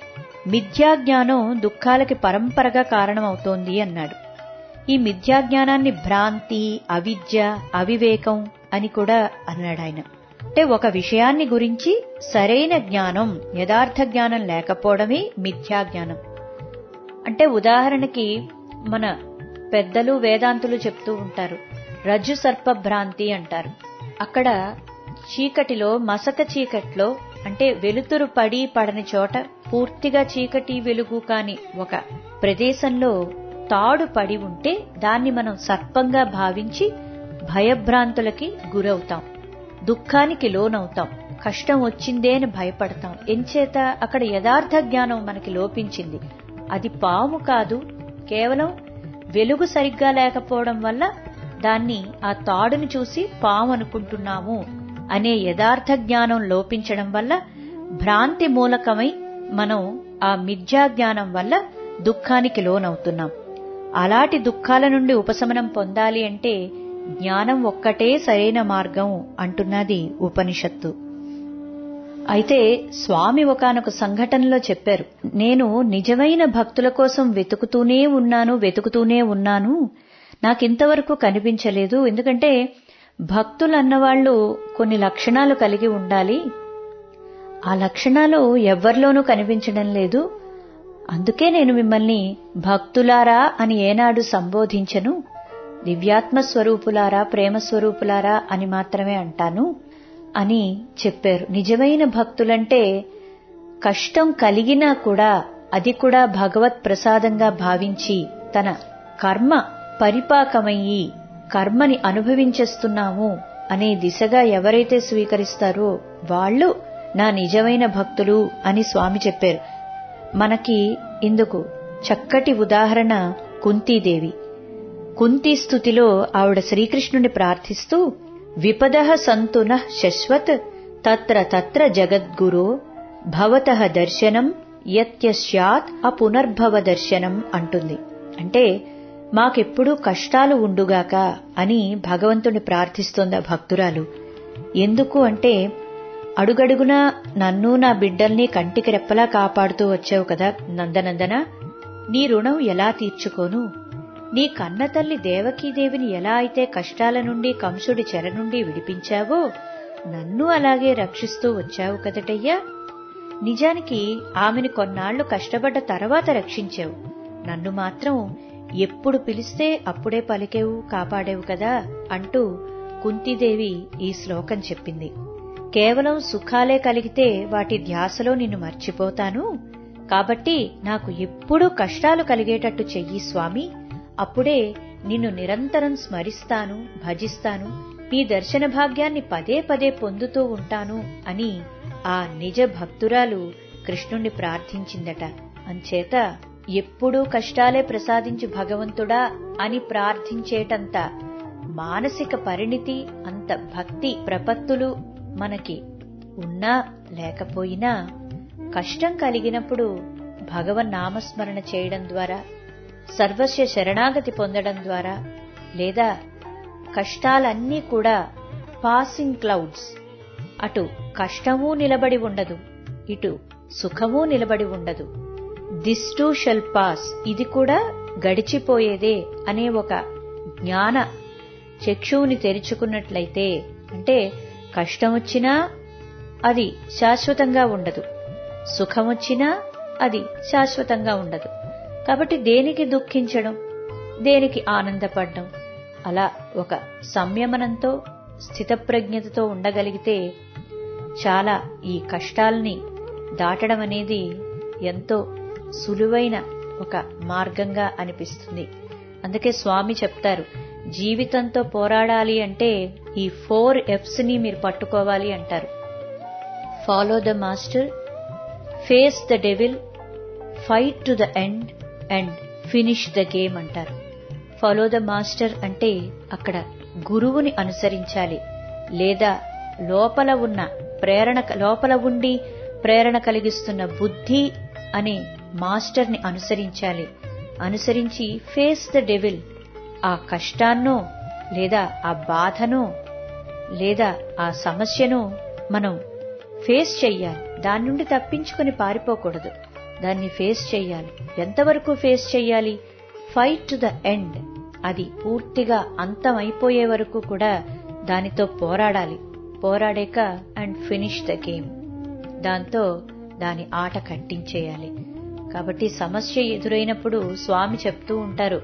Speaker 6: మిథ్యాజ్ఞానం దుఃఖాలకి పరంపరగా కారణమవుతోంది అన్నాడు ఈ మిథ్యాజ్ఞానాన్ని భ్రాంతి అవిద్య అవివేకం అని కూడా అన్నాడు ఆయన అంటే ఒక విషయాన్ని గురించి సరైన జ్ఞానం యథార్థ జ్ఞానం లేకపోవడమే మిథ్యాజ్ఞానం అంటే ఉదాహరణకి మన పెద్దలు వేదాంతులు చెప్తూ ఉంటారు రజ్జు సర్ప భ్రాంతి అంటారు అక్కడ చీకటిలో మసక చీకట్లో అంటే వెలుతురు పడి పడని చోట పూర్తిగా చీకటి వెలుగు కాని ఒక ప్రదేశంలో తాడు పడి ఉంటే దాన్ని మనం సర్పంగా భావించి భయభ్రాంతులకి గురవుతాం దుఃఖానికి లోనవుతాం కష్టం వచ్చిందే అని భయపడతాం ఎంచేత అక్కడ యథార్థ జ్ఞానం మనకి లోపించింది అది పాము కాదు కేవలం వెలుగు సరిగ్గా లేకపోవడం వల్ల దాన్ని ఆ తాడుని చూసి పాము అనుకుంటున్నాము అనే యథార్థ జ్ఞానం లోపించడం వల్ల భ్రాంతి మూలకమై మనం ఆ మిథ్యా జ్ఞానం వల్ల దుఃఖానికి లోనవుతున్నాం అలాంటి దుఃఖాల నుండి ఉపశమనం పొందాలి అంటే జ్ఞానం ఒక్కటే సరైన మార్గం అంటున్నది ఉపనిషత్తు అయితే స్వామి ఒకానొక సంఘటనలో చెప్పారు నేను నిజమైన భక్తుల కోసం వెతుకుతూనే ఉన్నాను వెతుకుతూనే ఉన్నాను నాకింతవరకు కనిపించలేదు ఎందుకంటే భక్తులు అన్నవాళ్లు కొన్ని లక్షణాలు కలిగి ఉండాలి ఆ లక్షణాలు ఎవ్వరిలోనూ కనిపించడం లేదు అందుకే నేను మిమ్మల్ని భక్తులారా అని ఏనాడు సంబోధించను దివ్యాత్మ స్వరూపులారా ప్రేమ స్వరూపులారా అని మాత్రమే అంటాను అని చెప్పారు నిజమైన భక్తులంటే కష్టం కలిగినా కూడా అది కూడా భగవత్ ప్రసాదంగా భావించి తన కర్మ పరిపాకమయ్యి కర్మని అనుభవించేస్తున్నాము అనే దిశగా ఎవరైతే స్వీకరిస్తారో వాళ్ళు నా నిజమైన భక్తులు అని స్వామి చెప్పారు మనకి ఇందుకు చక్కటి ఉదాహరణ కుంతీదేవి కుంతి స్థుతిలో ఆవిడ శ్రీకృష్ణుని ప్రార్థిస్తూ విపద సంతున శశ్వత్ తత్ర తత్ర జగద్గురో భవత దర్శనం యత్యస్యాత్ అపునర్భవ దర్శనం అంటుంది అంటే మాకెప్పుడూ కష్టాలు ఉండుగాక అని భగవంతుని ప్రార్థిస్తోంది ఆ భక్తురాలు ఎందుకు అంటే అడుగడుగునా నన్ను నా బిడ్డల్ని కంటికి రెప్పలా కాపాడుతూ వచ్చావు కదా నందనందన నీ రుణం ఎలా తీర్చుకోను నీ కన్నతల్లి దేవకీదేవిని ఎలా అయితే కష్టాల నుండి కంసుడి చెర నుండి విడిపించావో నన్ను అలాగే రక్షిస్తూ వచ్చావు కదటయ్యా నిజానికి ఆమెను కొన్నాళ్లు కష్టపడ్డ తర్వాత రక్షించావు నన్ను మాత్రం ఎప్పుడు పిలిస్తే అప్పుడే పలికేవు కాపాడేవు కదా అంటూ కుంతీదేవి ఈ శ్లోకం చెప్పింది కేవలం సుఖాలే కలిగితే వాటి ధ్యాసలో నిన్ను మర్చిపోతాను కాబట్టి నాకు ఎప్పుడూ కష్టాలు కలిగేటట్టు చెయ్యి స్వామి అప్పుడే నిన్ను నిరంతరం స్మరిస్తాను భజిస్తాను నీ దర్శన భాగ్యాన్ని పదే పదే పొందుతూ ఉంటాను అని ఆ నిజ భక్తురాలు కృష్ణుణ్ణి ప్రార్థించిందట అంచేత ఎప్పుడూ కష్టాలే ప్రసాదించు భగవంతుడా అని ప్రార్థించేటంత మానసిక పరిణితి అంత భక్తి ప్రపత్తులు మనకి ఉన్నా లేకపోయినా కష్టం కలిగినప్పుడు భగవన్ నామస్మరణ చేయడం ద్వారా సర్వస్వ శరణాగతి పొందడం ద్వారా లేదా కష్టాలన్నీ కూడా పాసింగ్ క్లౌడ్స్ అటు కష్టమూ నిలబడి ఉండదు ఇటు సుఖమూ నిలబడి ఉండదు దిస్ టు షెల్ పాస్ ఇది కూడా గడిచిపోయేదే అనే ఒక జ్ఞాన చక్షువుని తెరుచుకున్నట్లయితే అంటే కష్టం వచ్చినా అది శాశ్వతంగా ఉండదు సుఖం వచ్చినా అది శాశ్వతంగా ఉండదు కాబట్టి దేనికి దుఃఖించడం దేనికి ఆనందపడడం అలా ఒక సంయమనంతో స్థితప్రజ్ఞతతో ఉండగలిగితే చాలా ఈ కష్టాల్ని దాటడం అనేది ఎంతో సులువైన ఒక మార్గంగా అనిపిస్తుంది అందుకే స్వామి చెప్తారు జీవితంతో పోరాడాలి అంటే ఈ ఫోర్ ఎఫ్స్ ని మీరు పట్టుకోవాలి అంటారు follow the master face the devil fight to the end and finish the game అంటారు ఫాలో ద మాస్టర్ అంటే అక్కడ గురువుని అనుసరించాలి లేదా లోపల ఉన్న ప్రేరణ లోపల ఉండి ప్రేరణ కలిగిస్తున్న బుద్ధి అనే మాస్టర్ని అనుసరించాలి అనుసరించి ఫేస్ ద డెవిల్ ఆ కష్టాన్నో లేదా ఆ బాధను లేదా ఆ సమస్యను మనం ఫేస్ చెయ్యాలి దాని నుండి తప్పించుకొని పారిపోకూడదు దాన్ని ఫేస్ చెయ్యాలి ఎంతవరకు ఫేస్ చెయ్యాలి ఫైట్ టు ద ఎండ్ అది పూర్తిగా అంతం అయిపోయే వరకు కూడా దానితో పోరాడాలి పోరాడాక అండ్ ఫినిష్ ద గేమ్ దాంతో దాని ఆట కట్టించేయాలి కాబట్టి సమస్య ఎదురైనప్పుడు స్వామి చెప్తూ ఉంటారు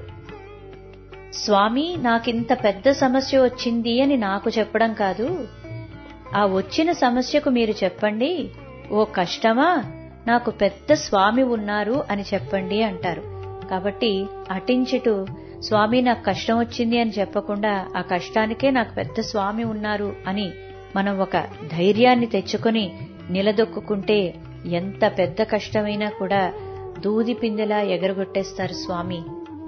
Speaker 6: స్వామి నాకింత పెద్ద సమస్య వచ్చింది అని నాకు చెప్పడం కాదు ఆ వచ్చిన సమస్యకు మీరు చెప్పండి ఓ కష్టమా నాకు పెద్ద స్వామి ఉన్నారు అని చెప్పండి అంటారు కాబట్టి అటించిటు స్వామి నాకు కష్టం వచ్చింది అని చెప్పకుండా ఆ కష్టానికే నాకు పెద్ద స్వామి ఉన్నారు అని మనం ఒక ధైర్యాన్ని తెచ్చుకొని నిలదొక్కుంటే ఎంత పెద్ద కష్టమైనా కూడా దూది పిందెలా ఎగరగొట్టేస్తారు స్వామి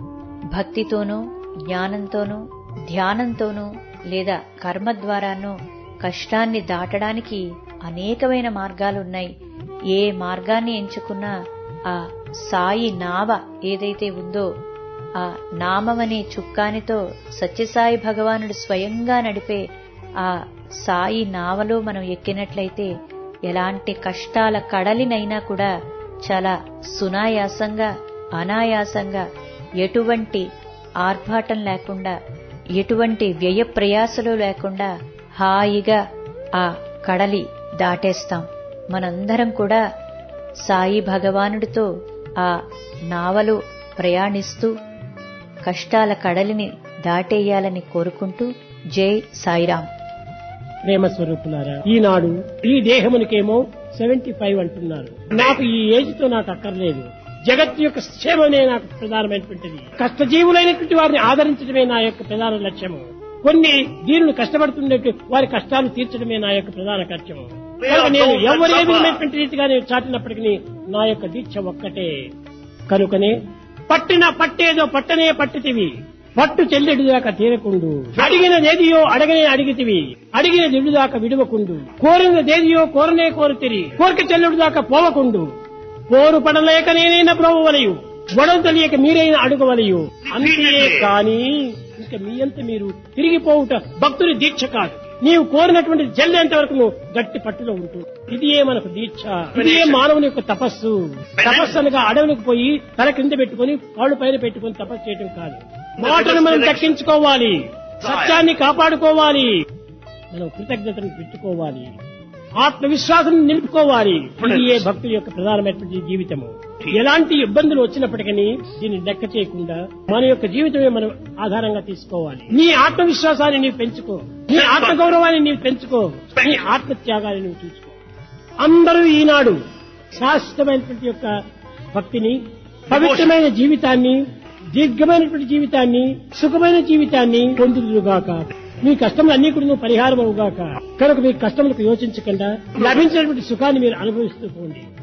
Speaker 6: భక్తితోనూ జ్ఞానంతోనూ ధ్యానంతోనూ లేదా కర్మ ద్వారానో కష్టాన్ని దాటడానికి అనేకమైన మార్గాలున్నాయి ఏ మార్గాన్ని ఎంచుకున్నా ఆ సాయి నావ ఏదైతే ఉందో ఆ నామమనే చుక్కానితో సత్యసాయి భగవానుడు స్వయంగా నడిపే ఆ సాయి నావలో మనం ఎక్కినట్లయితే ఎలాంటి కష్టాల కడలినైనా కూడా చాలా సునాయాసంగా అనాయాసంగా ఎటువంటి ఆర్భాటం లేకుండా ఎటువంటి వ్యయ ప్రయాసలు లేకుండా హాయిగా ఆ కడలి దాటేస్తాం మనందరం కూడా సాయి భగవానుడితో ఆ నావలో ప్రయాణిస్తూ కష్టాల కడలిని దాటేయాలని కోరుకుంటూ జై సాయిరాం
Speaker 1: ప్రేమ స్వరూపులారా ఈనాడు ఈ దేహమునికేమో సెవెంటీ ఫైవ్ అంటున్నారు నాకు ఈ ఏజ్ తో నాకు అక్కర్లేదు జగత్తు యొక్క క్షేమమే నాకు ప్రధానమైనటువంటిది కష్టజీవులైనటువంటి వారిని ఆదరించడమే నా యొక్క ప్రధాన లక్ష్యము కొన్ని దీనులు కష్టపడుతున్నట్టు వారి కష్టాలు తీర్చడమే నా యొక్క ప్రధాన లక్ష్యము కనుక నేను ఎవరు ఏ విధమైనటువంటి రీతిగా నేను చాటినప్పటికీ నా యొక్క దీక్ష ఒక్కటే కనుకనే పట్టిన పట్టేదో పట్టనే పట్టితివి పట్టు చెల్లెడు దాకా తీరకుండు అడిగినదేదియో అడగనే అడిగితివి అడిగిన దిడు దాకా విడవకుండు కోరినదేదియో కోరనే కోరితిరి కోరిక చెల్లెడు దాకా పోవకుండు పోరు పడలేక నేనైనా బ్రోవలయు గొడవ తెలియక మీరైనా అడుగవలయు అంతే కాని ఇంకా మీ అంత మీరు తిరిగిపోవుట భక్తుని దీక్ష కాదు నీవు కోరినటువంటి జల్లేంత వరకు నువ్వు గట్టి పట్టులో ఉంటూ ఇది ఏ మనకు దీక్ష ఇది ఏ మానవుని యొక్క తపస్సు తపస్సు అనగా అడవులకు పోయి తల కింద పెట్టుకొని కాళ్ళు పైన పెట్టుకొని తపస్సు చేయడం కాదు మాటను మనం దక్కించుకోవాలి సత్యాన్ని కాపాడుకోవాలి మనం కృతజ్ఞతను పెట్టుకోవాలి ఆత్మవిశ్వాసం నిలుపుకోవాలి ఇది ఏ భక్తుల యొక్క ప్రధానమైనటువంటి జీవితము ఎలాంటి ఇబ్బందులు వచ్చినప్పటికీ దీన్ని లెక్క చేయకుండా మన యొక్క జీవితమే మనం ఆధారంగా తీసుకోవాలి నీ ఆత్మవిశ్వాసాన్ని నీవు పెంచుకో నీ ఆత్మగౌరవాన్ని నీవు పెంచుకో నీ ఆత్మత్యాగాన్ని నువ్వు చూసుకో అందరూ ఈనాడు శాశ్వతమైనటువంటి యొక్క భక్తిని పవిత్రమైన జీవితాన్ని దీర్ఘమైనటువంటి జీవితాన్ని సుఖమైన జీవితాన్ని పొందుదుగాక మీ కష్టములు అన్ని కూడా నువ్వు పరిహారం అవుగాక కనుక మీ కష్టములకు యోచించకుండా లభించినటువంటి సుఖాన్ని మీరు అనుభవిస్తూ పోండి